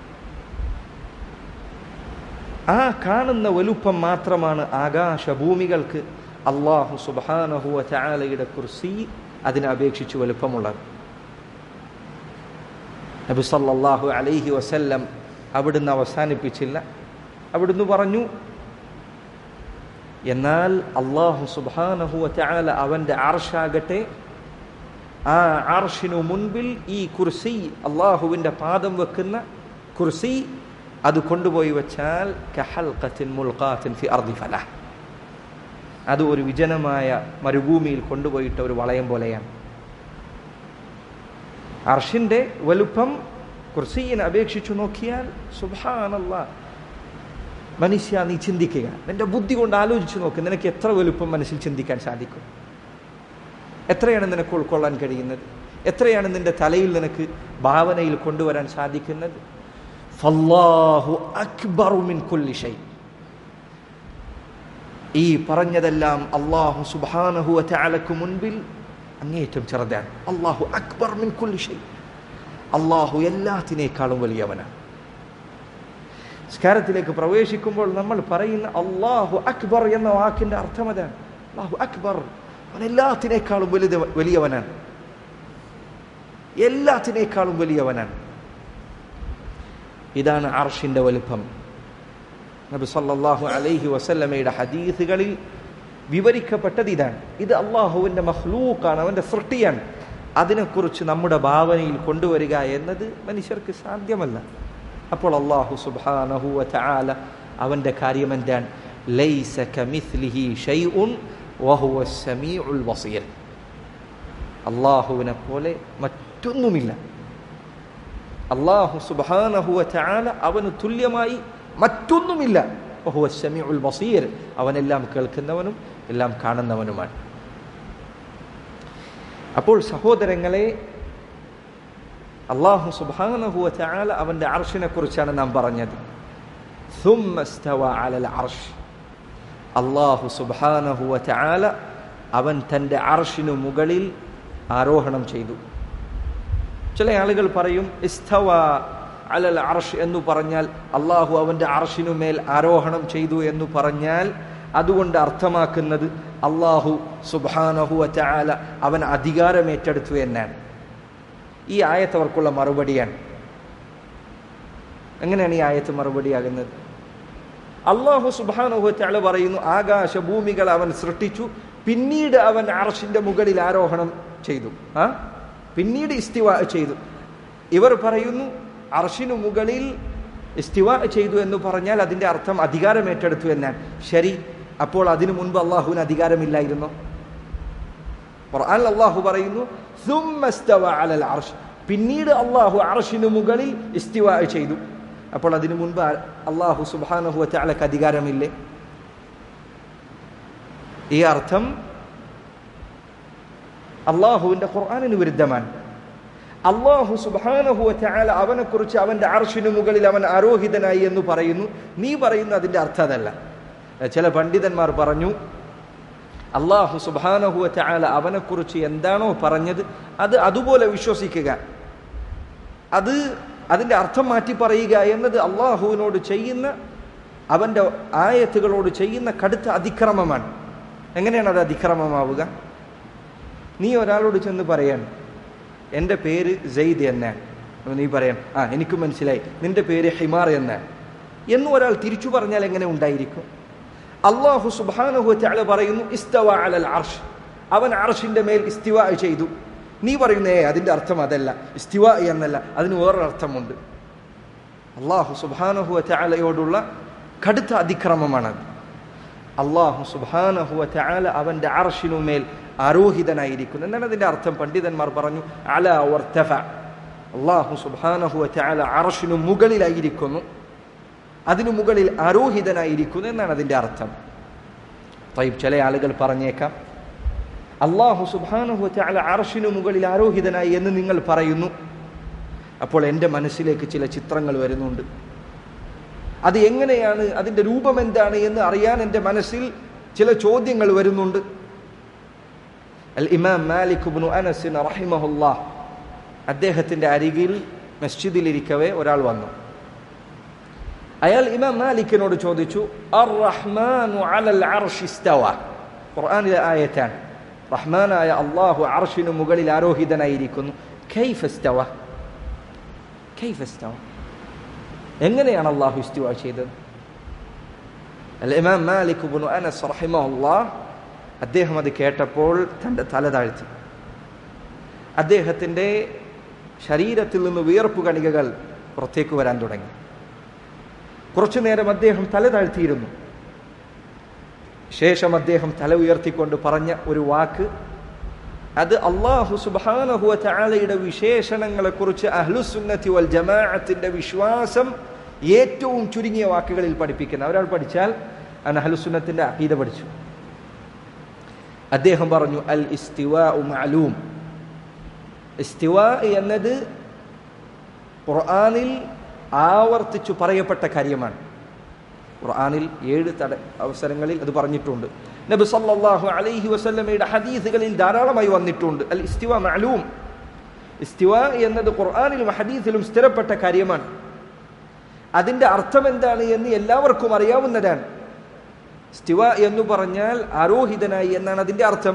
ആ കാണുന്ന വലുപ്പം മാത്രമാണ് ആകാശഭൂമികൾക്ക് അള്ളാഹു സുബാനഹുവ ചാലയുടെ കുർസി അതിനെ അപേക്ഷിച്ച് വലുപ്പമുള്ളത് നബി സല്ലല്ലാഹു അലൈഹി വസല്ലം അവിടുന്ന് അവസാനിപ്പിച്ചില്ല അവിടുന്ന് പറഞ്ഞു എന്നാൽ അള്ളാഹു സുബാനഹുവ ചാല അവൻ്റെ ആർഷാകട്ടെ ആ ആർഷിനു മുൻപിൽ ഈ കുർസി അള്ളാഹുവിൻ്റെ പാദം വെക്കുന്ന കുർസി അത് കൊണ്ടുപോയി വെച്ചാൽ കഹൽഖത്തിൻ മുൽഖാത്തിൻ ഫി അർദി ഫലാഹ് അത് ഒരു വിജനമായ മരുഭൂമിയിൽ കൊണ്ടുപോയിട്ട ഒരു വളയം പോലെയാണ് അർഷിന്റെ വലുപ്പം കുർസീനെ അപേക്ഷിച്ചു നോക്കിയാൽ സുബാനല്ല മനുഷ്യ നീ ചിന്തിക്കുക നിന്റെ ബുദ്ധി കൊണ്ട് ആലോചിച്ച് നോക്ക് നിനക്ക് എത്ര വലുപ്പം മനസ്സിൽ ചിന്തിക്കാൻ സാധിക്കും എത്രയാണ് നിനക്ക് ഉൾക്കൊള്ളാൻ കഴിയുന്നത് എത്രയാണ് നിന്റെ തലയിൽ നിനക്ക് ഭാവനയിൽ കൊണ്ടുവരാൻ സാധിക്കുന്നത് ഫല്ലാഹു അക്ബറു മിൻ കുല്ലി ഷൈ ഈ പറഞ്ഞതെല്ലാം അള്ളാഹു സുബാനഹു അലക്ക് മുൻപിൽ അങ്ങേറ്റം ചെറുതാണ് അള്ളാഹു അക്ബർ മിൻ കുല്ലി ഷൈ അള്ളാഹു എല്ലാത്തിനേക്കാളും വലിയവനാണ് സ്കാരത്തിലേക്ക് പ്രവേശിക്കുമ്പോൾ നമ്മൾ പറയുന്ന അള്ളാഹു അക്ബർ എന്ന വാക്കിന്റെ അർത്ഥം അതാണ് അള്ളാഹു അക്ബർ അവൻ എല്ലാത്തിനേക്കാളും വലുത് വലിയവനാണ് എല്ലാത്തിനേക്കാളും വലിയവനാണ് ഇതാണ് അർഷിന്റെ വലുപ്പം നബി സല്ലല്ലാഹു അലൈഹി വസല്ലമയുടെ ഹദീസുകളിൽ വിവരിക്കപ്പെട്ടത് ഇതാണ് ഇത് അള്ളാഹുവിൻ്റെ മഹ്ലൂക്കാണ് അവൻ്റെ സൃഷ്ടിയാണ് അതിനെക്കുറിച്ച് നമ്മുടെ ഭാവനയിൽ കൊണ്ടുവരിക എന്നത് മനുഷ്യർക്ക് സാധ്യമല്ല അപ്പോൾ അള്ളാഹു സുബ്ഹാനഹു വതആല അവൻ്റെ കാര്യം എന്താണ് ലൈസ കമിസ്ലിഹി ഷൈഉൻ വഹുവ സമീഉൽ ബസീർ അള്ളാഹുവിനെ പോലെ മറ്റൊന്നുമില്ല അള്ളാഹു സുബ്ഹാനഹു വതആല അവന് തുല്യമായി മറ്റൊന്നുമില്ല വഹുവ സമീഉൽ ബസീർ അവനെല്ലാം കേൾക്കുന്നവനും എല്ലാം കാണുന്നവനുമാണ് അപ്പോൾ സഹോദരങ്ങളെ അള്ളാഹു സുബാനഹു ചാല അവൻ്റെ അർഷിനെ കുറിച്ചാണ് നാം പറഞ്ഞത് അള്ളാഹു സുബാനഹു ചാല അവൻ തൻ്റെ അർഷിനു മുകളിൽ ആരോഹണം ചെയ്തു ചില ആളുകൾ പറയും ഇസ്തവ അലൽ അർഷ് എന്ന് പറഞ്ഞാൽ അള്ളാഹു അവൻ്റെ അർഷിനു മേൽ ആരോഹണം ചെയ്തു എന്ന് പറഞ്ഞാൽ അതുകൊണ്ട് അർത്ഥമാക്കുന്നത് അള്ളാഹു സുബാനഹു ചാല അവൻ അധികാരം ഏറ്റെടുത്തു എന്നാണ് ഈ ആയത്ത് അവർക്കുള്ള മറുപടിയാണ് എങ്ങനെയാണ് ഈ ആയത്ത് മറുപടിയാകുന്നത് അള്ളാഹു സുബാനഹു ചാല പറയുന്നു ആകാശ ഭൂമികൾ അവൻ സൃഷ്ടിച്ചു പിന്നീട് അവൻ അർഷിന്റെ മുകളിൽ ആരോഹണം ചെയ്തു ആ പിന്നീട് ഇസ്തിവ ചെയ്തു ഇവർ പറയുന്നു അർഷിനു മുകളിൽ ഇസ്തിവ ചെയ്തു എന്ന് പറഞ്ഞാൽ അതിന്റെ അർത്ഥം അധികാരം ഏറ്റെടുത്തു എന്നാണ് ശരി അപ്പോൾ അതിനു മുൻപ് അള്ളാഹുവിന് അധികാരമില്ലായിരുന്നോ ഖുർആൻ അള്ളാഹു പറയുന്നു അലൽ അർഷ് പിന്നീട് അള്ളാഹു അർഷിനു മുകളിൽ ഇസ്തിവ ചെയ്തു അപ്പോൾ അതിനു മുൻപ് അള്ളാഹു സുബാനഹു അലക്ക് അധികാരമില്ലേ ഈ അർത്ഥം അള്ളാഹുവിന്റെ ഖുർആാനിന് വിരുദ്ധമാണ് അള്ളാഹു സുബാനഹു ചാല അവനെ കുറിച്ച് അവന്റെ അർഷിനു മുകളിൽ അവൻ ആരോഹിതനായി എന്ന് പറയുന്നു നീ പറയുന്ന അതിന്റെ അർത്ഥം അതല്ല ചില പണ്ഡിതന്മാർ പറഞ്ഞു അള്ളാഹു സുബാനഹു ചാല അവനെക്കുറിച്ച് എന്താണോ പറഞ്ഞത് അത് അതുപോലെ വിശ്വസിക്കുക അത് അതിൻ്റെ അർത്ഥം മാറ്റി പറയുക എന്നത് അള്ളാഹുവിനോട് ചെയ്യുന്ന അവൻ്റെ ആയത്തുകളോട് ചെയ്യുന്ന കടുത്ത അതിക്രമമാണ് എങ്ങനെയാണ് അത് അതിക്രമമാവുക നീ ഒരാളോട് ചെന്ന് പറയാണ് എൻ്റെ പേര് ജെയ്ദ് എന്നാണ് അപ്പൊ നീ പറയാം ആ എനിക്ക് മനസ്സിലായി നിന്റെ പേര് ഹിമാർ എന്നാണ് എന്ന് ഒരാൾ തിരിച്ചു പറഞ്ഞാൽ എങ്ങനെ ഉണ്ടായിരിക്കും അള്ളാഹു സുബാനഹു ചാല പറയുന്നു ഇസ്തവ അലൽ അർഷ് അവൻ അർഷിന്റെ മേൽ ഇസ്തിവ ചെയ്തു നീ പറയുന്നേ അതിന്റെ അർത്ഥം അതല്ല ഇസ്തിവ എന്നല്ല അതിന് വേറൊരർത്ഥമുണ്ട് അള്ളാഹു സുബാനഹു ചാലയോടുള്ള കടുത്ത അതിക്രമമാണത് അള്ളാഹു സുബാനഹു ചാല അവന്റെ അർഷിനുമേൽ ആരോഹിതനായിരിക്കുന്നു എന്താണ് അതിന്റെ അർത്ഥം പണ്ഡിതന്മാർ പറഞ്ഞു അല വർത്തഫ അള്ളാഹു സുബാനഹു ചാല അർഷിനു മുകളിലായിരിക്കുന്നു അതിനു മുകളിൽ ആരോഹിതനായിരിക്കുന്നു എന്നാണ് അതിന്റെ അർത്ഥം തയ്യബ് ചില ആളുകൾ പറഞ്ഞേക്കാം അള്ളാഹു സുബാനഹു ചാല അർഷിനു മുകളിൽ ആരോഹിതനായി എന്ന് നിങ്ങൾ പറയുന്നു അപ്പോൾ എൻ്റെ മനസ്സിലേക്ക് ചില ചിത്രങ്ങൾ വരുന്നുണ്ട് അത് എങ്ങനെയാണ് അതിൻ്റെ രൂപം എന്താണ് എന്ന് അറിയാൻ എൻ്റെ മനസ്സിൽ ചില ചോദ്യങ്ങൾ വരുന്നുണ്ട് അൽ ഇമാം മാലിക് ഇബ്നു അനസിൻ റഹിമഹുല്ലാ അദ്ദേഹത്തിൻ്റെ അരികിൽ മസ്ജിദിലിരിക്കവേ ഒരാൾ വന്നു അയാൾ ഇമാം മാലിക്കിനോട് ചോദിച്ചു അർ റഹ്മാനു അലൽ അർഷ് ഇസ്തവ ഖുർആനിലെ ആയത്താണ് റഹ്മാനായ അള്ളാഹു അർഷിനു മുകളിൽ ആരോഹിതനായിരിക്കുന്നു കൈഫ് ഇസ്തവ കൈഫ് ഇസ്തവ എങ്ങനെയാണ് അള്ളാഹു ഇസ്തിവ ചെയ്തത് അൽ ഇമാം മാലിക് ഇബ്നു അനസ് റഹിമഹുല്ലാ അദ്ദേഹം അത് കേട്ടപ്പോൾ തൻ്റെ തല താഴ്ത്തി അദ്ദേഹത്തിൻ്റെ ശരീരത്തിൽ നിന്ന് വിയർപ്പ് കണികകൾ പുറത്തേക്ക് വരാൻ തുടങ്ങി കുറച്ചു നേരം അദ്ദേഹം തല താഴ്ത്തിയിരുന്നു ശേഷം അദ്ദേഹം തല ഉയർത്തിക്കൊണ്ട് പറഞ്ഞ ഒരു വാക്ക് അത് അള്ളാഹു സുബാനഹുവ ചാലയുടെ വിശേഷണങ്ങളെക്കുറിച്ച് അഹ്ലുസുന്നത്തി വൽ ജമാഅത്തിന്റെ വിശ്വാസം ഏറ്റവും ചുരുങ്ങിയ വാക്കുകളിൽ പഠിപ്പിക്കുന്ന ഒരാൾ പഠിച്ചാൽ അവൻ അഹ്ലുസുന്നത്തിന്റെ അഖീദ പഠിച്ചു അദ്ദേഹം പറഞ്ഞു അൽ ഇസ്തിവാ മഅലൂം ഇസ്തിവാ എന്നത് ഖുർആനിൽ ആവർത്തിച്ചു പറയപ്പെട്ട കാര്യമാണ് ഖുർആനിൽ ഏഴ് തട അവസരങ്ങളിൽ അത് പറഞ്ഞിട്ടുണ്ട് നബി സല്ലല്ലാഹു അലൈഹി വസല്ലമയുടെ ഹദീസുകളിൽ ധാരാളമായി വന്നിട്ടുണ്ട് അൽ ഇസ്തിവ മഅലൂം ഇസ്തിവ എന്നത് ഖുർആനിലും ഹദീസിലും സ്ഥിരപ്പെട്ട കാര്യമാണ് അതിന്റെ അർത്ഥം എന്താണ് എന്ന് എല്ലാവർക്കും അറിയാവുന്നതാണ് സ്റ്റിവ എന്ന് പറഞ്ഞാൽ ആരോഹിതനായി എന്നാണ് അതിന്റെ അർത്ഥം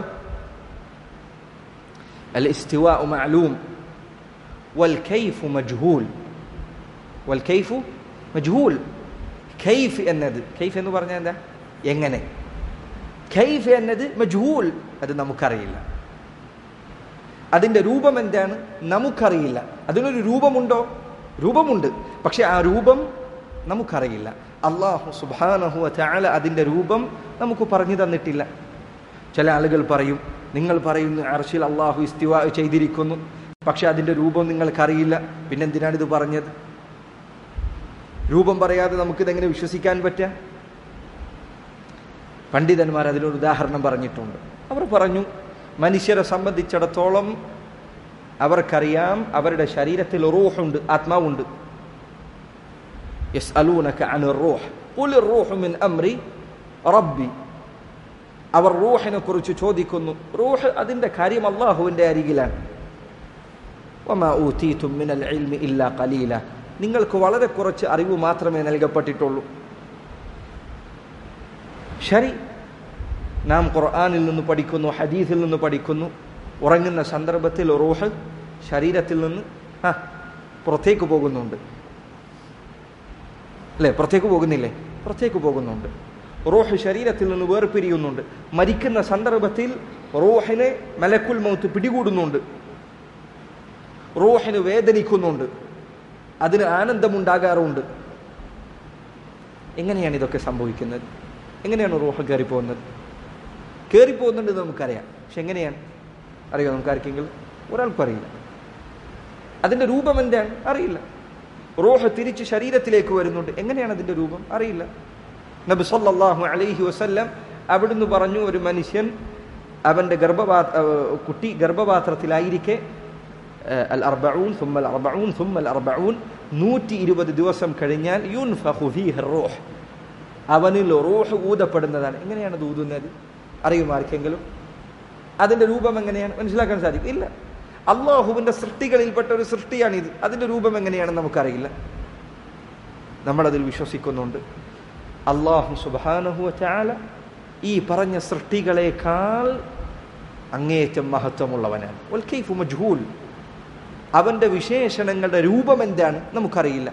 അൽ ഇസ്തിവ മഅലൂം വൽ കൈഫു മജ്ഹൂൽ വൽ കൈഫു മജ്ഹൂൽ കൈഫ് എന്നത് കൈഫ് എന്ന് പറഞ്ഞാൽ എന്താ എങ്ങനെ കൈഫ് എന്നത് മജ്ഹൂൽ അത് നമുക്കറിയില്ല അതിന്റെ രൂപം എന്താണ് നമുക്കറിയില്ല അതിനൊരു രൂപമുണ്ടോ രൂപമുണ്ട് പക്ഷെ ആ രൂപം നമുക്കറിയില്ല അള്ളാഹു സുബാനഹു ചാല അതിൻ്റെ രൂപം നമുക്ക് പറഞ്ഞു തന്നിട്ടില്ല ചില ആളുകൾ പറയും നിങ്ങൾ പറയുന്നു അർഷിൽ അള്ളാഹു ഇസ്തിവ ചെയ്തിരിക്കുന്നു പക്ഷെ അതിൻ്റെ രൂപം നിങ്ങൾക്കറിയില്ല പിന്നെന്തിനാണ് ഇത് പറഞ്ഞത് രൂപം പറയാതെ നമുക്കിതെങ്ങനെ വിശ്വസിക്കാൻ പറ്റുക പണ്ഡിതന്മാർ അതിനൊരു ഉദാഹരണം പറഞ്ഞിട്ടുണ്ട് അവർ പറഞ്ഞു മനുഷ്യരെ സംബന്ധിച്ചിടത്തോളം അവർക്കറിയാം അവരുടെ ശരീരത്തിൽ റൂഹുണ്ട് ആത്മാവുണ്ട് يسألونك عن الروح قل الروح من أمر ربي അവർ റൂഹിനെ കുറിച്ച് ചോദിക്കുന്നു റൂഹ് അതിന്റെ കാര്യം അള്ളാഹുവിന്റെ അരികിലാണ് വമാ ഊതീതും മിനൽ ഇൽമി ഇല്ലാ ഖലീല നിങ്ങൾക്ക് വളരെ കുറച്ച് അറിവ് മാത്രമേ നൽകപ്പെട്ടിട്ടുള്ളൂ ശരി നാം ഖുർആനിൽ നിന്ന് പഠിക്കുന്നു ഹദീസിൽ നിന്ന് പഠിക്കുന്നു ഉറങ്ങുന്ന സന്ദർഭത്തിൽ റൂഹ് ശരീരത്തിൽ നിന്ന് ആ പുറത്തേക്ക് പോകുന്നുണ്ട് അല്ലേ പുറത്തേക്ക് പോകുന്നില്ലേ പുറത്തേക്ക് പോകുന്നുണ്ട് റൂഹ് ശരീരത്തിൽ നിന്ന് വേർപിരിയുന്നുണ്ട് മരിക്കുന്ന സന്ദർഭത്തിൽ റൂഹിനെ മലക്കുൽ മൗത്ത് പിടികൂടുന്നുണ്ട് റൂഹിന് വേദനിക്കുന്നുണ്ട് അതിന് ആനന്ദമുണ്ടാകാറുണ്ട് എങ്ങനെയാണ് ഇതൊക്കെ സംഭവിക്കുന്നത് എങ്ങനെയാണ് റൂഹ് കയറിപ്പോകുന്നത് കയറിപ്പോകുന്നുണ്ട് നമുക്കറിയാം പക്ഷെ എങ്ങനെയാണ് അറിയോ നമുക്ക് ആർക്കെങ്കിലും ഒരാൾക്കും അറിയില്ല അതിന്റെ രൂപം എന്താണ് അറിയില്ല റൂഹ് തിരിച്ച് ശരീരത്തിലേക്ക് വരുന്നുണ്ട് എങ്ങനെയാണ് അതിന്റെ രൂപം അറിയില്ല നബി സല്ലല്ലാഹു അലൈഹി വസല്ലം അവിടുന്ന് പറഞ്ഞു ഒരു മനുഷ്യൻ അവന്റെ ഗർഭപാ കുട്ടി ഗർഭപാത്രത്തിലായിരിക്കെ അൽ അർബഊൻ ثم الأربعون ثم الأربعون നൂറ്റി ഇരുപത് ദിവസം കഴിഞ്ഞാൽ യുൻഫഖു ഫീഹി റൂഹ് അവനിൽ റൂഹ് ഊതപ്പെടുന്നതാണ് എങ്ങനെയാണ് അത് ഊതുന്നത് അറിയും ആർക്കെങ്കിലും അതിന്റെ രൂപം എങ്ങനെയാണ് മനസ്സിലാക്കാൻ സാധിക്കും ഇല്ല അള്ളാഹുവിന്റെ സൃഷ്ടികളിൽപ്പെട്ട ഒരു സൃഷ്ടിയാണിത് അതിന്റെ രൂപം എങ്ങനെയാണെന്ന് നമുക്കറിയില്ല നമ്മളതിൽ വിശ്വസിക്കുന്നുണ്ട് അള്ളാഹു സുബാനഹു ചാല ഈ പറഞ്ഞ സൃഷ്ടികളെക്കാൾ അങ്ങേയറ്റം മഹത്വമുള്ളവനാണ് വൽക്കൈഫു മജ്ഹൂൽ അവൻ്റെ വിശേഷണങ്ങളുടെ രൂപം എന്താണ് നമുക്കറിയില്ല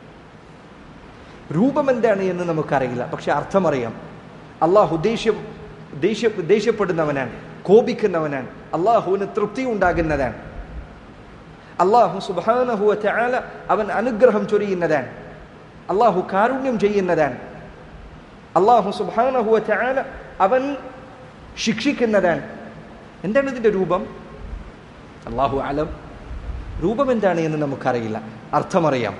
രൂപം എന്താണ് എന്ന് നമുക്കറിയില്ല പക്ഷെ അർത്ഥമറിയാം അള്ളാഹു ദേഷ്യം ദേഷ്യ ദേഷ്യപ്പെടുന്നവനാണ് കോപിക്കുന്നവനാണ് അള്ളാഹുവിന് തൃപ്തി ഉണ്ടാകുന്നതാണ് അള്ളാഹു സുബാനഹുവ ചാല അവൻ അനുഗ്രഹം ചൊരിയുന്നതാണ് അള്ളാഹു കാരുണ്യം ചെയ്യുന്നതാണ് അള്ളാഹു സുബാനഹുവ ചാല അവൻ ശിക്ഷിക്കുന്നതാണ് എന്താണ് ഇതിൻ്റെ രൂപം അള്ളാഹു അലം രൂപം എന്താണ് എന്ന് നമുക്കറിയില്ല അർത്ഥമറിയാം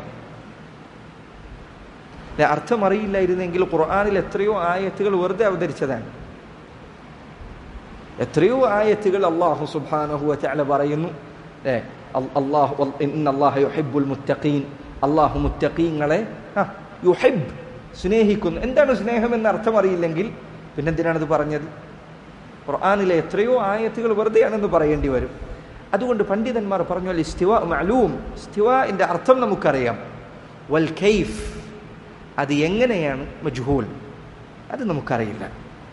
അല്ലെ, അർത്ഥം അറിയില്ലായിരുന്നെങ്കിൽ ഖുർആാനിൽ എത്രയോ ആയത്തുകൾ വെറുതെ അവതരിച്ചതാണ് എത്രയോ ആയത്തുകൾ അള്ളാഹു സുബാനഹു ചാല പറയുന്നു ഏ അള്ളാഹു അള്ളാഹു യുഹിബുൽ മുത്തഖീൻ അള്ളാഹു മുത്തഖീങ്ങളെ ആ, യുഹിബ് സ്നേഹിക്കുന്നു എന്താണ് സ്നേഹം എന്ന് അർത്ഥം അറിയില്ലെങ്കിൽ പിന്നെന്തിനാണിത് പറഞ്ഞത് ഖുർആാനിലെ എത്രയോ ആയത്തുകൾ വെറുതെയാണെന്ന് പറയേണ്ടി വരും അതുകൊണ്ട് പണ്ഡിതന്മാർ പറഞ്ഞു അൽ ഇസ്തിവ മഅലൂം ഇസ്തിവാന്റെ അർത്ഥം നമുക്കറിയാം വൽ കൈഫ് അത് എങ്ങനെയാണ് മജ്ഹൂൽ അത് നമുക്കറിയില്ല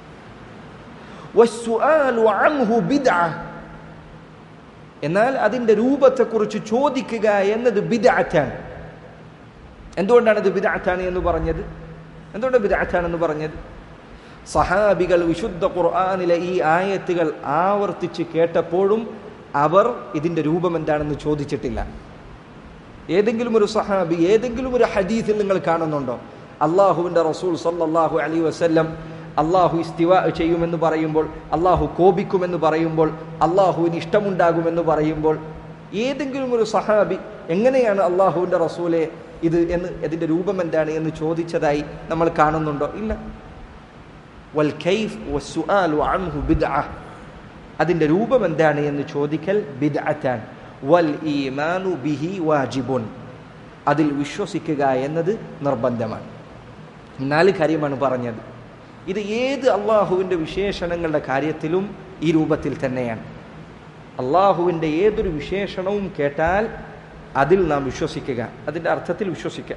വസ്സുആലു അൻഹു ബിദ്അ എന്നാൽ അതിൻ്റെ രൂപത്തെക്കുറിച്ച് ചോദിക്കുക എന്നത് ബിദ്അത്താണ് എന്തുകൊണ്ടാണ് ഇത് ബിദ്അത്താണ് എന്ന് പറഞ്ഞത് എന്തുകൊണ്ടാണ് ബിദ്അത്താണെന്ന് പറഞ്ഞത് സഹാബികൾ വിശുദ്ധ ഖുർആാനിലെ ഈ ആയത്തുകൾ ആവർത്തിച്ച് കേട്ടപ്പോഴും അവർ ഇതിൻ്റെ രൂപം എന്താണെന്ന് ചോദിച്ചിട്ടില്ല ഏതെങ്കിലും ഒരു സഹാബി ഏതെങ്കിലും ഒരു ഹദീസിൽ നിങ്ങൾ കാണുന്നുണ്ടോ അള്ളാഹുവിൻ്റെ റസൂൽ സല്ലല്ലാഹു അലൈ വസല്ലം അള്ളാഹു ഇസ്തിവ ചെയ്യുമെന്ന് പറയുമ്പോൾ അള്ളാഹു കോപിക്കുമെന്ന് പറയുമ്പോൾ അള്ളാഹുവിന് ഇഷ്ടമുണ്ടാകുമെന്ന് പറയുമ്പോൾ ഏതെങ്കിലും ഒരു സഹാബി എങ്ങനെയാണ് അള്ളാഹുവിൻ്റെ റസൂലെ ഇത് എന്ന് ഇതിൻ്റെ രൂപം എന്താണ് എന്ന് ചോദിച്ചതായി നമ്മൾ കാണുന്നുണ്ടോ ഇല്ല വൽ കൈഫ് വസ്സുആലു അൻഹു ബിദ്അ അതിൻ്റെ രൂപം എന്താണ് എന്ന് ചോദിക്കൽ ബിദ്അത്താണ് വൽ ഈമാനു ബിഹി വാജിബുൻ അതിൽ വിശ്വസിക്കുക എന്നത് നിർബന്ധമാണ് നാല് കാര്യമാണ് പറഞ്ഞത് ഇത് ഏത് അള്ളാഹുവിൻ്റെ വിശേഷണങ്ങളുടെ കാര്യത്തിലും ഈ രൂപത്തിൽ തന്നെയാണ് അള്ളാഹുവിൻ്റെ ഏതൊരു വിശേഷണവും കേട്ടാൽ അതിൽ നാം വിശ്വസിക്കുക അതിൻ്റെ അർത്ഥത്തിൽ വിശ്വസിക്കുക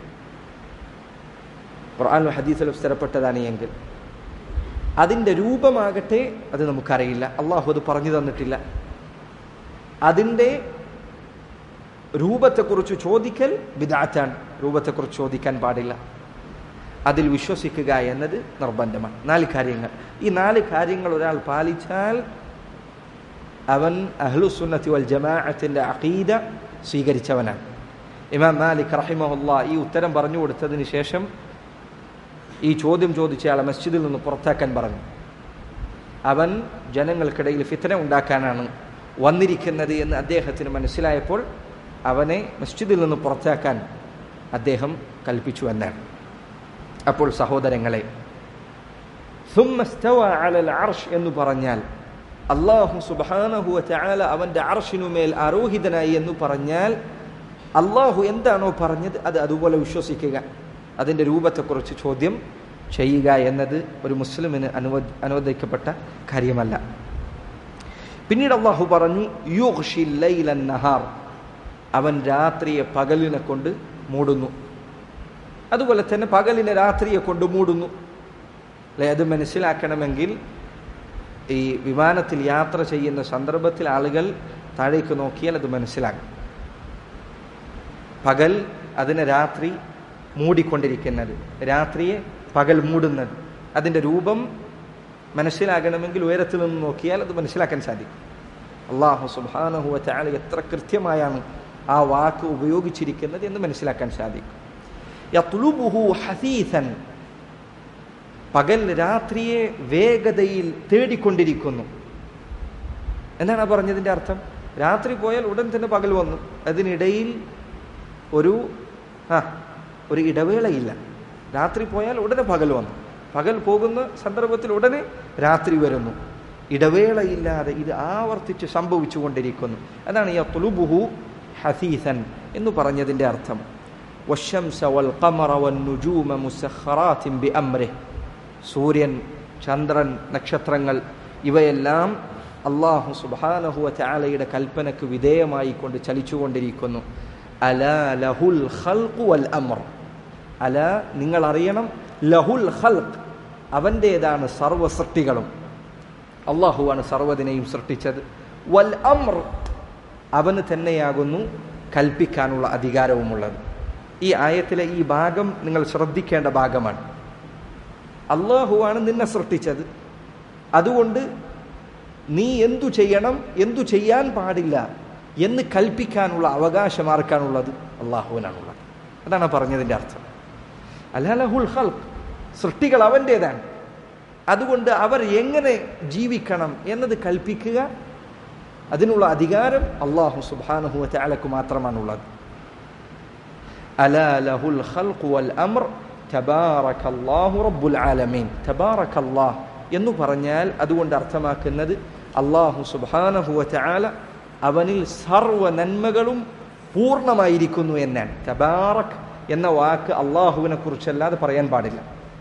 ഖുർആൻ ഹദീസിലും സ്ഥിരപ്പെട്ടതാണ് എങ്കിൽ അതിൻ്റെ രൂപമാകട്ടെ അത് നമുക്കറിയില്ല അള്ളാഹു അത് പറഞ്ഞു തന്നിട്ടില്ല അതിൻ്റെ രൂപത്തെക്കുറിച്ച് ചോദിക്കൽ ബിദാറ്റാണ് രൂപത്തെക്കുറിച്ച് ചോദിക്കാൻ പാടില്ല അതിൽ വിശ്വസിക്കുക എന്നത് നിർബന്ധമാണ് നാല് കാര്യങ്ങൾ ഈ നാല് കാര്യങ്ങൾ ഒരാൾ പാലിച്ചാൽ അവൻ അഹ്ലുസുന്നത്തി വൽ ജമാഅത്തിൻ്റെ അഖീദ സ്വീകരിച്ചവനാണ് ഇമാം മാലിക് റഹിമഹുല്ല ഈ ഉത്തരം പറഞ്ഞു കൊടുത്തതിന് ശേഷം ഈ ചോദ്യം ചോദിച്ചയാളെ മസ്ജിദിൽ നിന്ന് പുറത്താക്കാൻ പറഞ്ഞു അവൻ ജനങ്ങൾക്കിടയിൽ ഫിത്തന ഉണ്ടാക്കാനാണ് വന്നിരിക്കുന്നത് എന്ന് അദ്ദേഹത്തിന് മനസ്സിലായപ്പോൾ അവനെ മസ്ജിദിൽ നിന്ന് പുറത്താക്കാൻ അദ്ദേഹം കൽപ്പിച്ചു എന്നാണ് അപ്പോൾ സഹോദരങ്ങളെ ثم استوى على العرش എന്ന് പറഞ്ഞാൽ അള്ളാഹു സുബാനഹു ചാല അവൻ്റെ അർഷിനുമേൽ ആരോഹിതനായി എന്ന് പറഞ്ഞാൽ അള്ളാഹു എന്താണോ പറഞ്ഞത് അത് അതുപോലെ വിശ്വസിക്കുക അതിൻ്റെ രൂപത്തെക്കുറിച്ച് ചോദ്യം ചെയ്യുക എന്നത് ഒരു മുസ്ലിമിന് അനുവ അനുവദിക്കപ്പെട്ട കാര്യമല്ല പിന്നീട് അള്ളാഹു പറഞ്ഞു യുഗ്ഷി ലൈലൻ നഹാർ അവൻ രാത്രിയെ പകലിനെ കൊണ്ട് മൂടുന്നു അതുപോലെ തന്നെ പകലിനെ രാത്രിയെ കൊണ്ട് മൂടുന്നു അല്ലെ അത് മനസ്സിലാക്കണമെങ്കിൽ ഈ വിമാനത്തിൽ യാത്ര ചെയ്യുന്ന സന്ദർഭത്തിൽ ആളുകൾ താഴേക്ക് നോക്കിയാൽ അത് മനസ്സിലാകും പകൽ അതിനെ രാത്രി മൂടിക്കൊണ്ടിരിക്കുന്നത് രാത്രിയെ പകൽ മൂടുന്നത് അതിൻ്റെ രൂപം മനസ്സിലാകണമെങ്കിൽ ഉയരത്തിൽ നിന്ന് നോക്കിയാൽ അത് മനസ്സിലാക്കാൻ സാധിക്കും അള്ളാഹു സുബാനഹുവ ചാല എത്ര കൃത്യമായാണ് ആ വാക്ക് ഉപയോഗിച്ചിരിക്കുന്നത് എന്ന് മനസ്സിലാക്കാൻ സാധിക്കും യത്ലുബുഹു ഹസീസൻ പകൽ രാത്രിയെ വേഗതയിൽ തേടിക്കൊണ്ടിരിക്കുന്നു എന്താണ് ആ പറഞ്ഞതിൻ്റെ അർത്ഥം രാത്രി പോയാൽ ഉടൻ തന്നെ പകൽ വന്നു അതിനിടയിൽ ഒരു ആ ഒരു ഇടവേളയില്ല രാത്രി പോയാൽ ഉടനെ പകൽ വന്നു പകൽ പോകുന്ന സന്ദർഭത്തിൽ ഉടനെ രാത്രി വരുന്നു ഇടവേളയില്ലാതെ ഇത് ആവർത്തിച്ച് സംഭവിച്ചു കൊണ്ടിരിക്കുന്നു അതാണ് ഈ തുലുബുഹു ഹസീസൻ എന്ന് പറഞ്ഞതിൻ്റെ അർത്ഥം والشمس والقمر والنجوم مسخرات بأمره സൂര്യൻ ചന്ദ്രൻ നക്ഷത്രങ്ങൾ ഇവയെല്ലാം അള്ളാഹു സുബാനഹുവ ചാലയുടെ കൽപ്പനക്ക് വിധേയമായി കൊണ്ട് ചലിച്ചുകൊണ്ടിരിക്കുന്നു അല ലഹുൽ ഖൽഖു വൽ അമർ അല നിങ്ങൾ അറിയണം ലഹുൽ ഖൽഖ് അവൻ്റേതാണ് സർവ്വ സൃഷ്ടികളും അള്ളാഹുവാണ് സർവ്വതിനെയും സൃഷ്ടിച്ചത് വൽ അമർ അവന് തന്നെയാകുന്നു കൽപ്പിക്കാനുള്ള അധികാരവുമുള്ളത് ഈ ആയത്തിലെ ഈ ഭാഗം നിങ്ങൾ ശ്രദ്ധിക്കേണ്ട ഭാഗമാണ് അള്ളാഹുവാണ് നിന്നെ സൃഷ്ടിച്ചത് അതുകൊണ്ട് നീ എന്തു ചെയ്യണം എന്തു ചെയ്യാൻ പാടില്ല എന്ന് കൽപ്പിക്കാനുള്ള അവകാശം ആർക്കാണുള്ളത് അള്ളാഹുവിനാണുള്ളത് അതാണ് പറഞ്ഞതിൻ്റെ അർത്ഥം അലാലഹുൽ ഹൽക്ക് സൃഷ്ടികൾ അവൻ്റേതാണ് അതുകൊണ്ട് അവർ എങ്ങനെ ജീവിക്കണം എന്നത് കൽപ്പിക്കുക അതിനുള്ള അധികാരം അള്ളാഹു സുബാനഹു ചാലക്ക് മാത്രമാണുള്ളത് അലാലഹുൽ ഹൽഖു വൽ അമർ തബാറക്കല്ലാഹു റബ്ബുൽ ആലമീൻ തബാറക്കല്ലാഹ് എന്ന് പറഞ്ഞാൽ അതുകൊണ്ട് അർത്ഥമാക്കുന്നത് അള്ളാഹു സുബാനഹുവ ചാല അവനിൽ സർവ നന്മകളും പൂർണ്ണമായിരിക്കുന്നു എന്നാണ് തബാറക് എന്ന വാക്ക് അള്ളാഹുവിനെ കുറിച്ചല്ലാതെ പറയാൻ പാടില്ല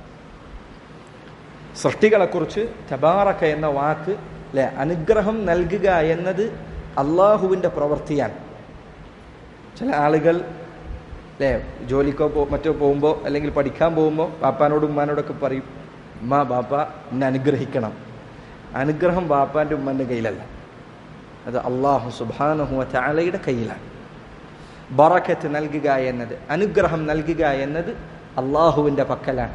സൃഷ്ടികളെക്കുറിച്ച് തബാറക്ക എന്ന വാക്ക് അല്ലെ അനുഗ്രഹം നൽകുക എന്നത് അള്ളാഹുവിൻ്റെ പ്രവൃത്തിയാണ് ചില ആളുകൾ അല്ലേ ജോലിക്കോ പോ മറ്റോ പോകുമ്പോൾ അല്ലെങ്കിൽ പഠിക്കാൻ പോകുമ്പോൾ പാപ്പാനോടും ഉമ്മാനോടൊക്കെ പറയും ഉമ്മ ബാപ്പ എന്നെ അനുഗ്രഹിക്കണം അനുഗ്രഹം ബാപ്പാൻ്റെ ഉമ്മൻ്റെ കയ്യിലല്ല അത് അള്ളാഹു സുബാനഹു ചാലയുടെ കയ്യിലാണ് ബറക്കത്ത് നൽകുക എന്നത് അനുഗ്രഹം നൽകുക എന്നത് അള്ളാഹുവിൻ്റെ പക്കലാണ്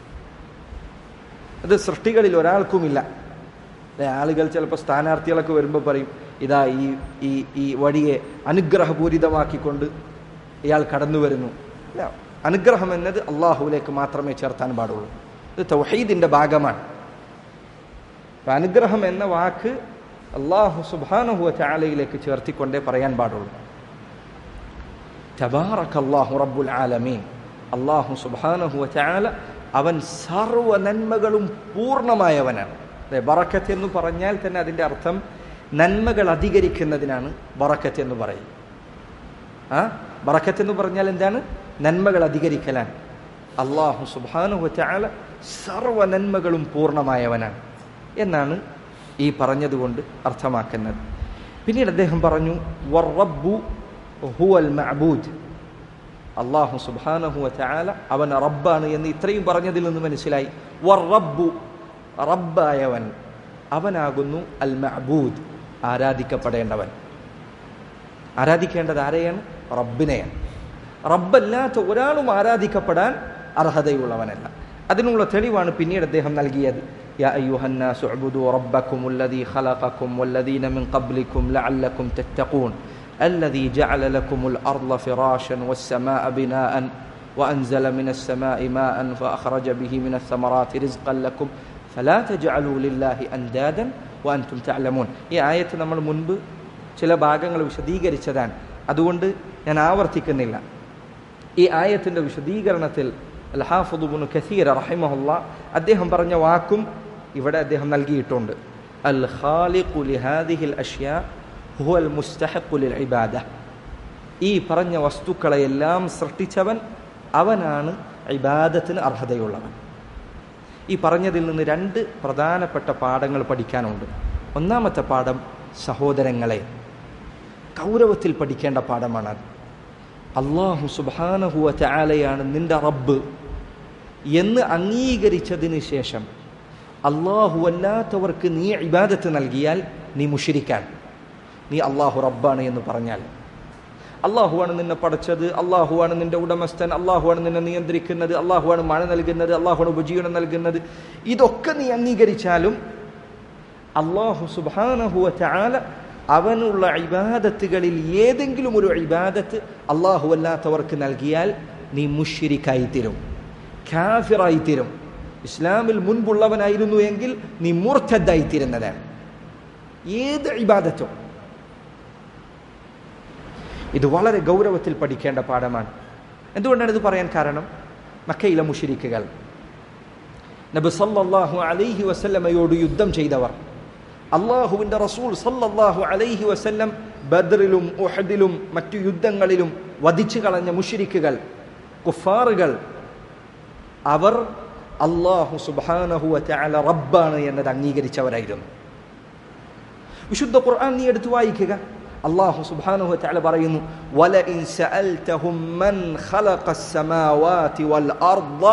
അത് സൃഷ്ടികളിൽ ഒരാൾക്കുമില്ല അല്ലെ ആളുകൾ ചിലപ്പോൾ സ്ഥാനാർത്ഥികളൊക്കെ വരുമ്പോൾ പറയും ഇതാ ഈ ഈ ഈ വഴിയെ അനുഗ്രഹപൂരിതമാക്കിക്കൊണ്ട് ഇയാൾ കടന്നു വരുന്നു അല്ല അനുഗ്രഹം എന്നത് അള്ളാഹുവിലേക്ക് മാത്രമേ ചേർത്താൻ പാടുള്ളൂ ഇത് തൗഹീദിന്റെ ഭാഗമാണ് അപ്പൊ അനുഗ്രഹം എന്ന വാക്ക് അള്ളാഹു സുബാനുഹുവ ചാലയിലേക്ക് ചേർത്തിക്കൊണ്ടേ പറയാൻ പാടുള്ളൂ തബാറക് അള്ളാഹു റബ്ബുൽ ആലമീൻ അള്ളാഹു സുബാനുഹുവ ചാല അവൻ സർവ നന്മകളും പൂർണ്ണമായവനാണ് അതെ ബറക്കത്ത് എന്ന് പറഞ്ഞാൽ തന്നെ അതിൻ്റെ അർത്ഥം നന്മകൾ അധികരിക്കുന്നതിനാണ് ബറക്കത്ത് എന്ന് പറയും ആ ബറക്കത്ത് എന്ന് പറഞ്ഞാൽ എന്താണ് നന്മകൾ അധികരിക്കലാണ് അള്ളാഹു സുബാനുഹു ചാല സർവ നന്മകളും പൂർണ്ണമായവനാണ് എന്നാണ് ഈ പറഞ്ഞതുകൊണ്ട് അർത്ഥമാക്കുന്നത് പിന്നീട് അദ്ദേഹം പറഞ്ഞു വറബ്ബു ഹുവൽ മഅബൂദ് അള്ളാഹു സുബാനഹു ചാല അവൻ റബ്ബാണ് എന്ന് ഇത്രയും പറഞ്ഞതിൽ നിന്ന് മനസ്സിലായി വറബ്ബു റബ്ബായവൻ അവനാകുന്നു അൽ മഅബൂദ് ആരാധിക്കപ്പെടേണ്ടവൻ ആരാധിക്കേണ്ടത് ആരെയാണ് റബ്ബിനെയാണ് റബ്ബല്ലാത്ത ഒരാളും ആരാധിക്കപ്പെടാൻ അർഹതയുള്ളവനല്ല അതിനുള്ള തെളിവാണ് പിന്നീട് അദ്ദേഹം നൽകിയത് يا أيها الناس اعبدوا ربكم الذي خلقكم والذين من قبلكم لعلكم تتقون الذي جعل لكم الأرض فراشا والسماء بناء وأنزل من السماء ماء فأخرج به من الثمرات رزقا لكم فلا تجعلوا لله أندادا وأنتم تعلمون ഈ ആയത്ത് നമ്മൾ മുൻപ് ചില ഭാഗങ്ങൾ വിശദീകരിച്ചതാണ് അതുകൊണ്ട് ഞാൻ ആവർത്തിക്കുന്നില്ല ഈ ആയത്തിൻ്റെ വിശദീകരണത്തിൽ അൽ ഹാഫുദുബുൻ ഖസീർ റഹിമഹുല്ല അദ്ദേഹം പറഞ്ഞ വാക്കും ഇവിടെ അദ്ദേഹം നൽകിയിട്ടുണ്ട് അൽ ഖാലിഖു ലിഹാദിഹിൽ അഷ്യാ ഹുവൽ മുസ്തഹഖു ലിൽ ഇബാദ ഈ പറഞ്ഞ വസ്തുക്കളെയെല്ലാം സൃഷ്ടിച്ചവൻ അവനാണ് ഇബാദത്തിന് അർഹതയുള്ളവൻ ഈ പറഞ്ഞതിൽ നിന്ന് രണ്ട് പ്രധാനപ്പെട്ട പാഠങ്ങൾ പഠിക്കാനുണ്ട് ഒന്നാമത്തെ പാഠം സഹോദരങ്ങളെ ഗൗരവത്തിൽ പഠിക്കേണ്ട പാഠമാണത് അള്ളാഹു സുബാനഹുവ ചാലയാണ് നിന്റെ റബ്ബ് എന്ന് അംഗീകരിച്ചതിന് ശേഷം അള്ളാഹു അല്ലാത്തവർക്ക് നീ ഇബാദത്ത് നൽകിയാൽ നീ മുഷിരിക്കാൻ നീ അള്ളാഹു റബ്ബാണ് എന്ന് പറഞ്ഞാൽ അള്ളാഹുവാണ് നിന്നെ പഠിച്ചത് അള്ളാഹുവാണ് നിന്റെ ഉടമസ്ഥൻ അള്ളാഹുവാണ് നിന്നെ നിയന്ത്രിക്കുന്നത് അള്ളാഹുവാണ് മഴ നൽകുന്നത് അള്ളാഹുവാണ് ഉപജീവനം നൽകുന്നത് ഇതൊക്കെ നീ അംഗീകരിച്ചാലും അള്ളാഹു സുബാനഹുവ ചാല അവനുള്ള ഇബാദത്തുകളിൽ ഏതെങ്കിലും ഒരു ഇബാദത്ത് അള്ളാഹു അല്ലാത്തവർക്ക് നൽകിയാൽ നീ മുഷിരിക്കായിത്തീരും ഖാഫിറായിത്തീരും ഇസ്ലാമിൽ മുൻപുള്ളവനായിരുന്നു എങ്കിൽ നീ മൂർദ്ധദ്ദായിത്തീരുന്നതാണ് ഏത് ഇബാദത്തും ഇത് വളരെ ഗൗരവത്തിൽ പഠിക്കേണ്ട പാഠമാണ് എന്തുകൊണ്ടാണ് ഇത് പറയാൻ കാരണം മക്കയിലെ മുഷിരിക്കുകൾ നബി സല്ലല്ലാഹു അലൈഹി വസല്ലമയോട് യുദ്ധം ചെയ്തവർ അള്ളാഹുവിൻ്റെ റസൂൽ സല്ലല്ലാഹു അലൈഹി വസല്ലം ബദ്റിലും ഉഹദിലും മറ്റു യുദ്ധങ്ങളിലും വധിച്ചു കളഞ്ഞ മുഷിരിക്കുകൾ കുഫാറുകൾ അവർ അള്ളാഹു സുബാനഹുവ ചാല റബ്ബാണ് എന്നത് അംഗീകരിച്ചവരായിരുന്നു വിശുദ്ധ ഖുർആൻ നീ എടുത്തു വായിക്കുക അള്ളാഹു സുബാനഹു ചാല പറയുന്നു വലഇൻ സഅൽതഹും മൻ ഖലഖസ് സമാവാതി വൽ അർദ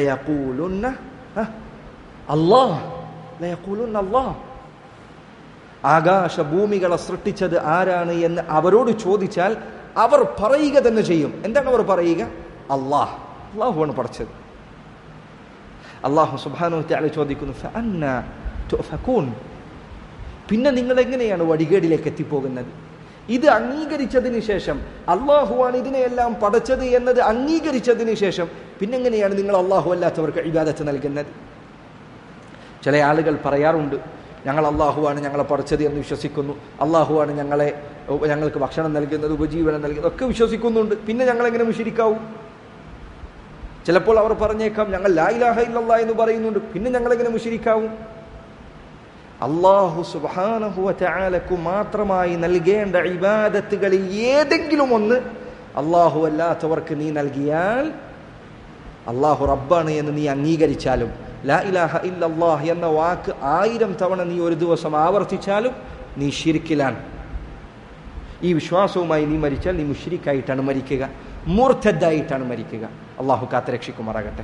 ലയഖൂലുന്ന അല്ലാഹ് ലയഖൂലുന്ന അല്ലാഹ് ആകാശ ഭൂമികളെ സൃഷ്ടിച്ചത് ആരാണ് എന്ന് അവരോട് ചോദിച്ചാൽ അവർ പറയുക തന്നെ ചെയ്യും എന്താണ് അവർ പറയുക അള്ളാഹ് അള്ളാഹുവാണ് പഠിച്ചത് അള്ളാഹു സുബാനു ത്യാല ചോദിക്കുന്നു "ഫഅന്ന തുഅഫകൂൻ?" പിന്നെ നിങ്ങൾ എങ്ങനെയാണ് വടികേടിലേക്ക് എത്തിപ്പോകുന്നത് ഇത് അംഗീകരിച്ചതിന് ശേഷം അള്ളാഹുവാണ് ഇതിനെയെല്ലാം പടച്ചത് എന്നത് അംഗീകരിച്ചതിന് ശേഷം പിന്നെങ്ങനെയാണ് നിങ്ങൾ അള്ളാഹു അല്ലാത്തവർക്ക് ഇബാദത്ത് നൽകുന്നത് ചില ആളുകൾ പറയാറുണ്ട് ഞങ്ങൾ അള്ളാഹുവാണ് ഞങ്ങളെ പഠിച്ചത് എന്ന് വിശ്വസിക്കുന്നു അള്ളാഹുവാണ് ഞങ്ങളെ ഞങ്ങൾക്ക് ഭക്ഷണം നൽകുന്നത് ഉപജീവനം നൽകുന്നത് ഒക്കെ വിശ്വസിക്കുന്നുണ്ട് പിന്നെ ഞങ്ങൾ എങ്ങനെ മുഷിരിക്കാവും ചിലപ്പോൾ അവർ പറഞ്ഞേക്കാം ഞങ്ങൾ ലായിലാഹ ഇല്ലല്ലാ എന്ന് പറയുന്നുണ്ട് പിന്നെ ഞങ്ങൾ എങ്ങനെ മുഷിരിക്കാവും അള്ളാഹു സുബാനഹുവ ചാലക്കു മാത്രമായി നൽകേണ്ട ഇബാദത്തുകളിൽ ഏതെങ്കിലും ഒന്ന് അള്ളാഹു അല്ലാത്തവർക്ക് നീ നൽകിയാൽ അള്ളാഹു റബ്ബാണ് എന്ന് നീ അംഗീകരിച്ചാലും ലാ ഇലാഹ ഇല്ലല്ലാഹ് എന്ന വാക്ക് ആയിരം തവണ നീ ഒരു ദിവസം ആവർത്തിച്ചാലും നീ ഷിരിക്കിലാണ് ഈ വിശ്വാസവുമായി നീ മരിച്ചാൽ നീ മുഷിരിക്കായിട്ടാണ് മരിക്കുക മൂർദ്ധദ്ദായിട്ടാണ് മരിക്കുക അള്ളാഹു കാത്തരക്ഷിക്കുമാറാകട്ടെ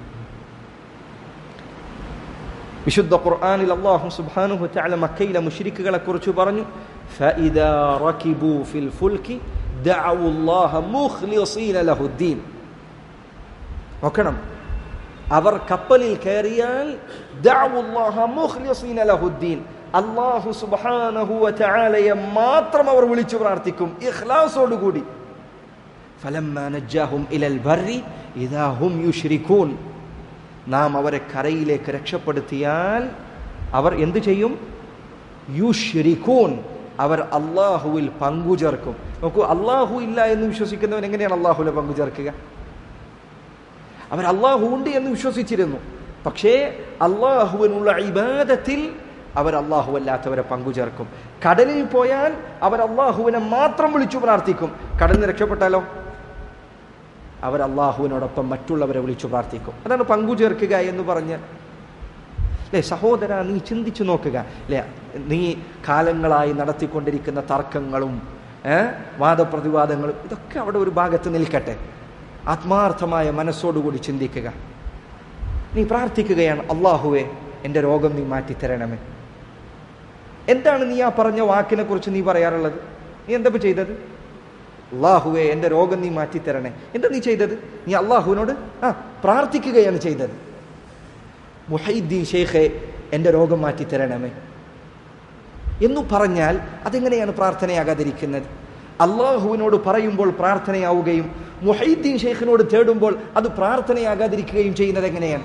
വിശുദ്ധ ഖുർആനിൽ അല്ലാഹു സുബ്ഹാനഹു വതആല മക്കയിലെ മുശ്രിക്കുകളെ കുറിച്ച് പറഞ്ഞു ഫഇദാ റകിബു ഫിൽ ഫുൽകി ദഅവു അല്ലാഹ മുഖ്ലിസീന ലഹുദ്ദീൻ നോക്കണം അവർ കപ്പലിൽ കയറിയാൽ ദഅവു അല്ലാഹ മുഖ്ലിസീന ലഹുദ്ദീൻ അല്ലാഹു സുബ്ഹാനഹു വതആലയെ മാത്രം അവർ വിളിച്ചു പ്രാർത്ഥിക്കും ഇഖ്ലാസോടുകൂടി ഫലമ്മ നജ്ജാഹും ഇലൽ ബർരി ഇദാ ഹും യുശ്രികൂൻ നാം അവരെ കരയിലേക്ക് രക്ഷപ്പെടുത്തിയാൽ അവർ എന്തു ചെയ്യും യുഷ്രിക്കൂൻ അവർ അള്ളാഹുവിൽ പങ്കു ചേർക്കും നോക്കൂ അള്ളാഹു ഇല്ല എന്ന് വിശ്വസിക്കുന്നവൻ എങ്ങനെയാണ് അള്ളാഹുവിലെ പങ്കു ചേർക്കുക അവർ അള്ളാഹു ഉണ്ട് എന്ന് വിശ്വസിച്ചിരുന്നു പക്ഷേ അള്ളാഹുവിനുള്ള ഇബാദത്തിൽ അവർ അള്ളാഹു അല്ലാത്തവരെ പങ്കു ചേർക്കും കടലിൽ പോയാൽ അവർ അള്ളാഹുവിനെ മാത്രം വിളിച്ചു പ്രാർത്ഥിക്കും കടലിൽ നിന്ന് രക്ഷപ്പെട്ടാലോ അവർ അള്ളാഹുവിനോടൊപ്പം മറ്റുള്ളവരെ വിളിച്ചു പ്രാർത്ഥിക്കും അതാണ് പങ്കു ചേർക്കുക എന്ന് പറഞ്ഞ് അല്ലേ സഹോദര നീ ചിന്തിച്ചു നോക്കുക അല്ലേ നീ കാലങ്ങളായി നടത്തിക്കൊണ്ടിരിക്കുന്ന തർക്കങ്ങളും ഏഹ് വാദപ്രതിവാദങ്ങളും ഇതൊക്കെ അവിടെ ഒരു ഭാഗത്ത് നിൽക്കട്ടെ ആത്മാർത്ഥമായ മനസ്സോടുകൂടി ചിന്തിക്കുക നീ പ്രാർത്ഥിക്കുകയാണ് അള്ളാഹുവെ എൻ്റെ രോഗം നീ മാറ്റിത്തരണമേ എന്താണ് നീ ആ പറഞ്ഞ വാക്കിനെ കുറിച്ച് നീ പറയാറുള്ളത് നീ എന്താ ഇപ്പൊ ചെയ്തത് അള്ളാഹുവെ എൻ്റെ രോഗം നീ മാറ്റിത്തരണേ എന്താ നീ ചെയ്തത് നീ അള്ളാഹുവിനോട് ആ പ്രാർത്ഥിക്കുകയാണ് ചെയ്തത് മുഹൈദ്ദീൻ ഷെയ്ഖെ എൻ്റെ രോഗം മാറ്റിത്തരണമേ എന്നു പറഞ്ഞാൽ അതെങ്ങനെയാണ് പ്രാർത്ഥനയാകാതിരിക്കുന്നത് അള്ളാഹുവിനോട് പറയുമ്പോൾ പ്രാർത്ഥനയാവുകയും മുഹൈദ്ദീൻ ഷെയ്ഖിനോട് തേടുമ്പോൾ അത് പ്രാർത്ഥനയാകാതിരിക്കുകയും ചെയ്യുന്നത് എങ്ങനെയാണ്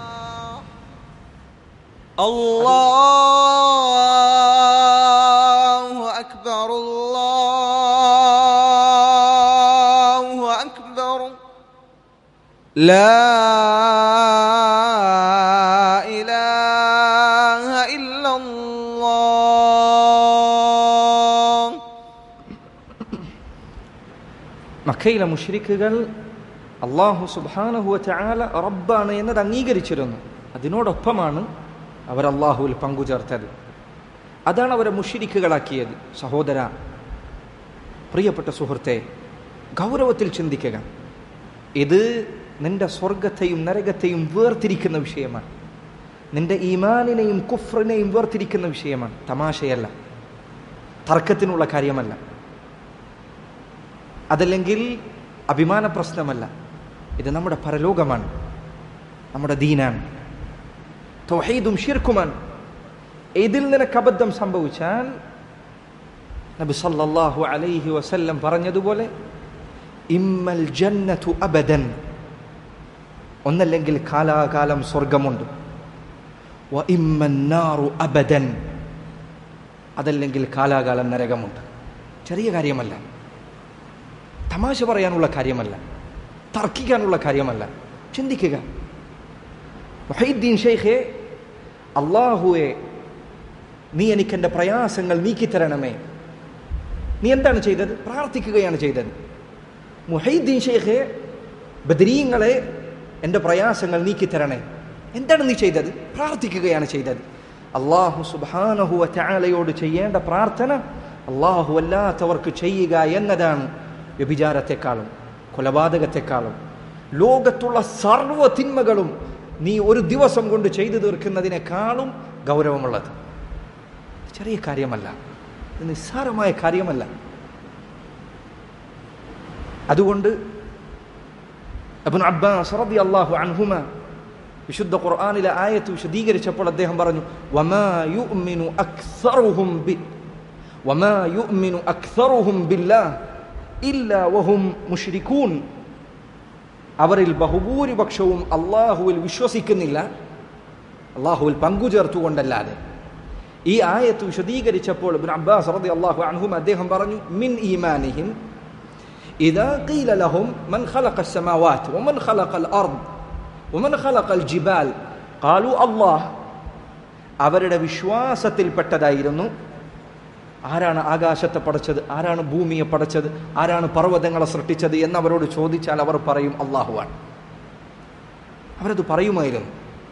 الله أكبر الله أكبر لا إله إلا الله മക്കയിലെ മുഷ്രിക്കുകൾ അള്ളാഹു സുബാനഹുവ ചാല റബ്ബാണ് എന്നത് അംഗീകരിച്ചിരുന്നു അതിനോടൊപ്പമാണ് അവർ അള്ളാഹുവിൽ പങ്കുചേർത്തത് അതാണ് അവരെ മുഷിരിക്കുകളാക്കിയത് സഹോദര പ്രിയപ്പെട്ട സുഹൃത്തെ ഗൗരവത്തിൽ ചിന്തിക്കുക ഇത് നിന്റെ സ്വർഗത്തെയും നരകത്തെയും വേർതിരിക്കുന്ന വിഷയമാണ് നിന്റെ ഈമാനിനെയും കുഫ്രിനെയും വേർതിരിക്കുന്ന വിഷയമാണ് തമാശയല്ല തർക്കത്തിനുള്ള കാര്യമല്ല അതല്ലെങ്കിൽ അഭിമാന പ്രശ്നമല്ല ഇത് നമ്മുടെ പരലോകമാണ് നമ്മുടെ ദീനാണ് തൗഹീദും ഷിർക്കുമാണ് ഇതിൽ നിനക്ക് അബദ്ധം സംഭവിച്ചാൽ നബി സല്ലല്ലാഹു അലൈഹി വസല്ലം പറഞ്ഞതുപോലെ ഇമ്മൽ ജന്നതു അബദൻ ഒന്നല്ലെങ്കിൽ കാലാകാലം സ്വർഗമുണ്ട് വ ഇമ്മൻ നാറു അബദൻ അതല്ലെങ്കിൽ കാലാകാലം നരകമുണ്ട് ചെറിയ കാര്യമല്ല തമാശ പറയാനുള്ള കാര്യമല്ല തർക്കിക്കാനുള്ള കാര്യമല്ല ചിന്തിക്കുക മുഹൈദ്ദീൻ ഷെയ്ഖെ അള്ളാഹുവെ നീ എനിക്ക് എൻ്റെ പ്രയാസങ്ങൾ നീക്കിത്തരണമേ നീ എന്താണ് ചെയ്തത് പ്രാർത്ഥിക്കുകയാണ് ചെയ്തത് മുഹൈദ്ദീൻ ഷെയ്ഖെ ബദരീങ്ങളെ എൻ്റെ പ്രയാസങ്ങൾ നീക്കിത്തരണേ എന്താണ് നീ ചെയ്തത് പ്രാർത്ഥിക്കുകയാണ് ചെയ്തത് അള്ളാഹു സുബാനഹുവ ചാലയോട് ചെയ്യേണ്ട പ്രാർത്ഥന അള്ളാഹു അല്ലാത്തവർക്ക് ചെയ്യുക എന്നതാണ് വ്യഭിചാരത്തെക്കാളും കൊലപാതകത്തെക്കാളും ലോകത്തുള്ള സർവ്വ തിന്മകളും നീ ഒരു ദിവസം കൊണ്ട് ചെയ്തു തീർക്കുന്നതിനേക്കാളും ഗൗരവമുള്ളത് ചെറിയ കാര്യമല്ല ഇത് നിസ്സാരമായ കാര്യമല്ല അതുകൊണ്ട് അബ്നു അബ്ബാസ് റളിയല്ലാഹു അൻഹുമ വിശുദ്ധ ഖുർആനിലെ ആയത്ത് വിശദീകരിച്ചപ്പോൾ അദ്ദേഹം പറഞ്ഞു വമാ യുഅ്മിനു അക്സറുഹും ബി വമാ യുഅ്മിനു അക്സറുഹും ബില്ലാഹ് ഇല്ലാ വഹും മുശ്രികൂൻ അവരിൽ ബഹുഭൂരിപക്ഷവും അള്ളാഹുവിൽ വിശ്വസിക്കുന്നില്ല അള്ളാഹുവിൽ പങ്കുചേർത്തുകൊണ്ടല്ലാതെ ഈ ആയത്ത് വിശദീകരിച്ചപ്പോൾ ഇബ്നു അബ്ബാസ് റളിയല്ലാഹു അൻഹും അദ്ദേഹം പറഞ്ഞു മിൻ ഈമാനിഹിം إذا قيل لهم من خلق السماوات ومن خلق الأرض ومن خلق الجبال قالوا الله അവരുടെ വിശ്വാസത്തിൽപ്പെട്ടതായിരുന്നു ആരാണ് ആകാശത്തെ പടച്ചത് ആരാണ് ഭൂമിയെ പടച്ചത് ആരാണ് പർവ്വതങ്ങളെ സൃഷ്ടിച്ചത് എന്നവരോട് ചോദിച്ചാൽ അവർ പറയും അള്ളാഹുവാണ് അവരത് പറയുമായിരുന്നു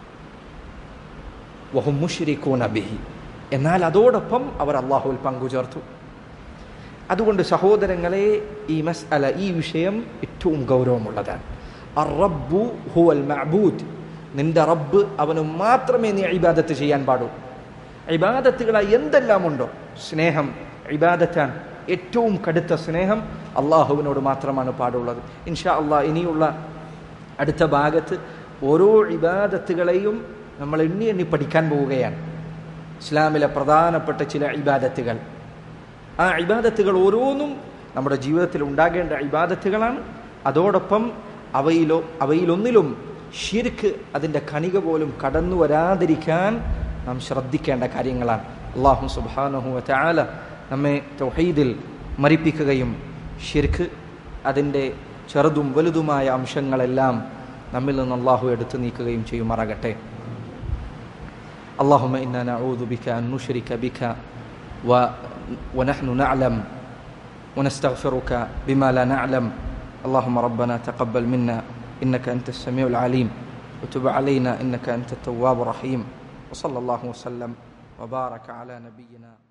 വഹും മുഷ്രിഖൂന ബിഹി എന്നാൽ അതോടൊപ്പം അവർ അള്ളാഹുവിൽ പങ്കുചേർത്തു അതുകൊണ്ട് സഹോദരങ്ങളെ ഈ മസ്അല ഈ വിഷയം ഏറ്റവും ഗൗരവമുള്ളതാണ് റബ്ബു ഹുവൽ മഅബൂദ് നിന്റെ റബ്ബ് അവന് മാത്രമേ നീ ഇബാദത്ത് ചെയ്യാൻ പാടൂ ഇബാദത്തുകളായി എന്തെല്ലാം ഉണ്ടോ സ്നേഹം ഇബാദത്താണ് ഏറ്റവും കടുത്ത സ്നേഹം അള്ളാഹുവിനോട് മാത്രമാണ് പാടുള്ളത് ഇൻഷാ അള്ളാഹ് ഇനിയുള്ള അടുത്ത ഭാഗത്ത് ഓരോ ഇബാദത്തുകളെയും നമ്മൾ എണ്ണി എണ്ണി പഠിക്കാൻ പോവുകയാണ് ഇസ്ലാമിലെ പ്രധാനപ്പെട്ട ചില ഇബാദത്തുകൾ ആ ഇബാദത്തുകൾ ഓരോന്നും നമ്മുടെ ജീവിതത്തിൽ ഉണ്ടാകേണ്ട ഇബാദത്തുകളാണ് അതോടൊപ്പം അവയിലോ അവയിലൊന്നിലും ഷിർക്ക് അതിൻ്റെ കണിക പോലും കടന്നു വരാതിരിക്കാൻ നാം ശ്രദ്ധിക്കേണ്ട കാര്യങ്ങളാണ് അള്ളാഹു സുബാനഹു ചാല നമ്മെ തൗഹീദിൽ മരിപ്പിക്കുകയും ഷിർക്ക് അതിൻ്റെ ചെറുതും വലുതുമായ അംശങ്ങളെല്ലാം നമ്മിൽ നിന്ന് അള്ളാഹു എടുത്തു നീക്കുകയും ചെയ്യുമാറാകട്ടെ اللهم إنا نعوذ بك أن نشرك بك و ونحن نعلم ونستغفرك بما لا نعلم اللهم ربنا تقبل منا انك انت السميع العليم وتب علينا انك انت التواب الرحيم وصلى الله وسلم وبارك على نبينا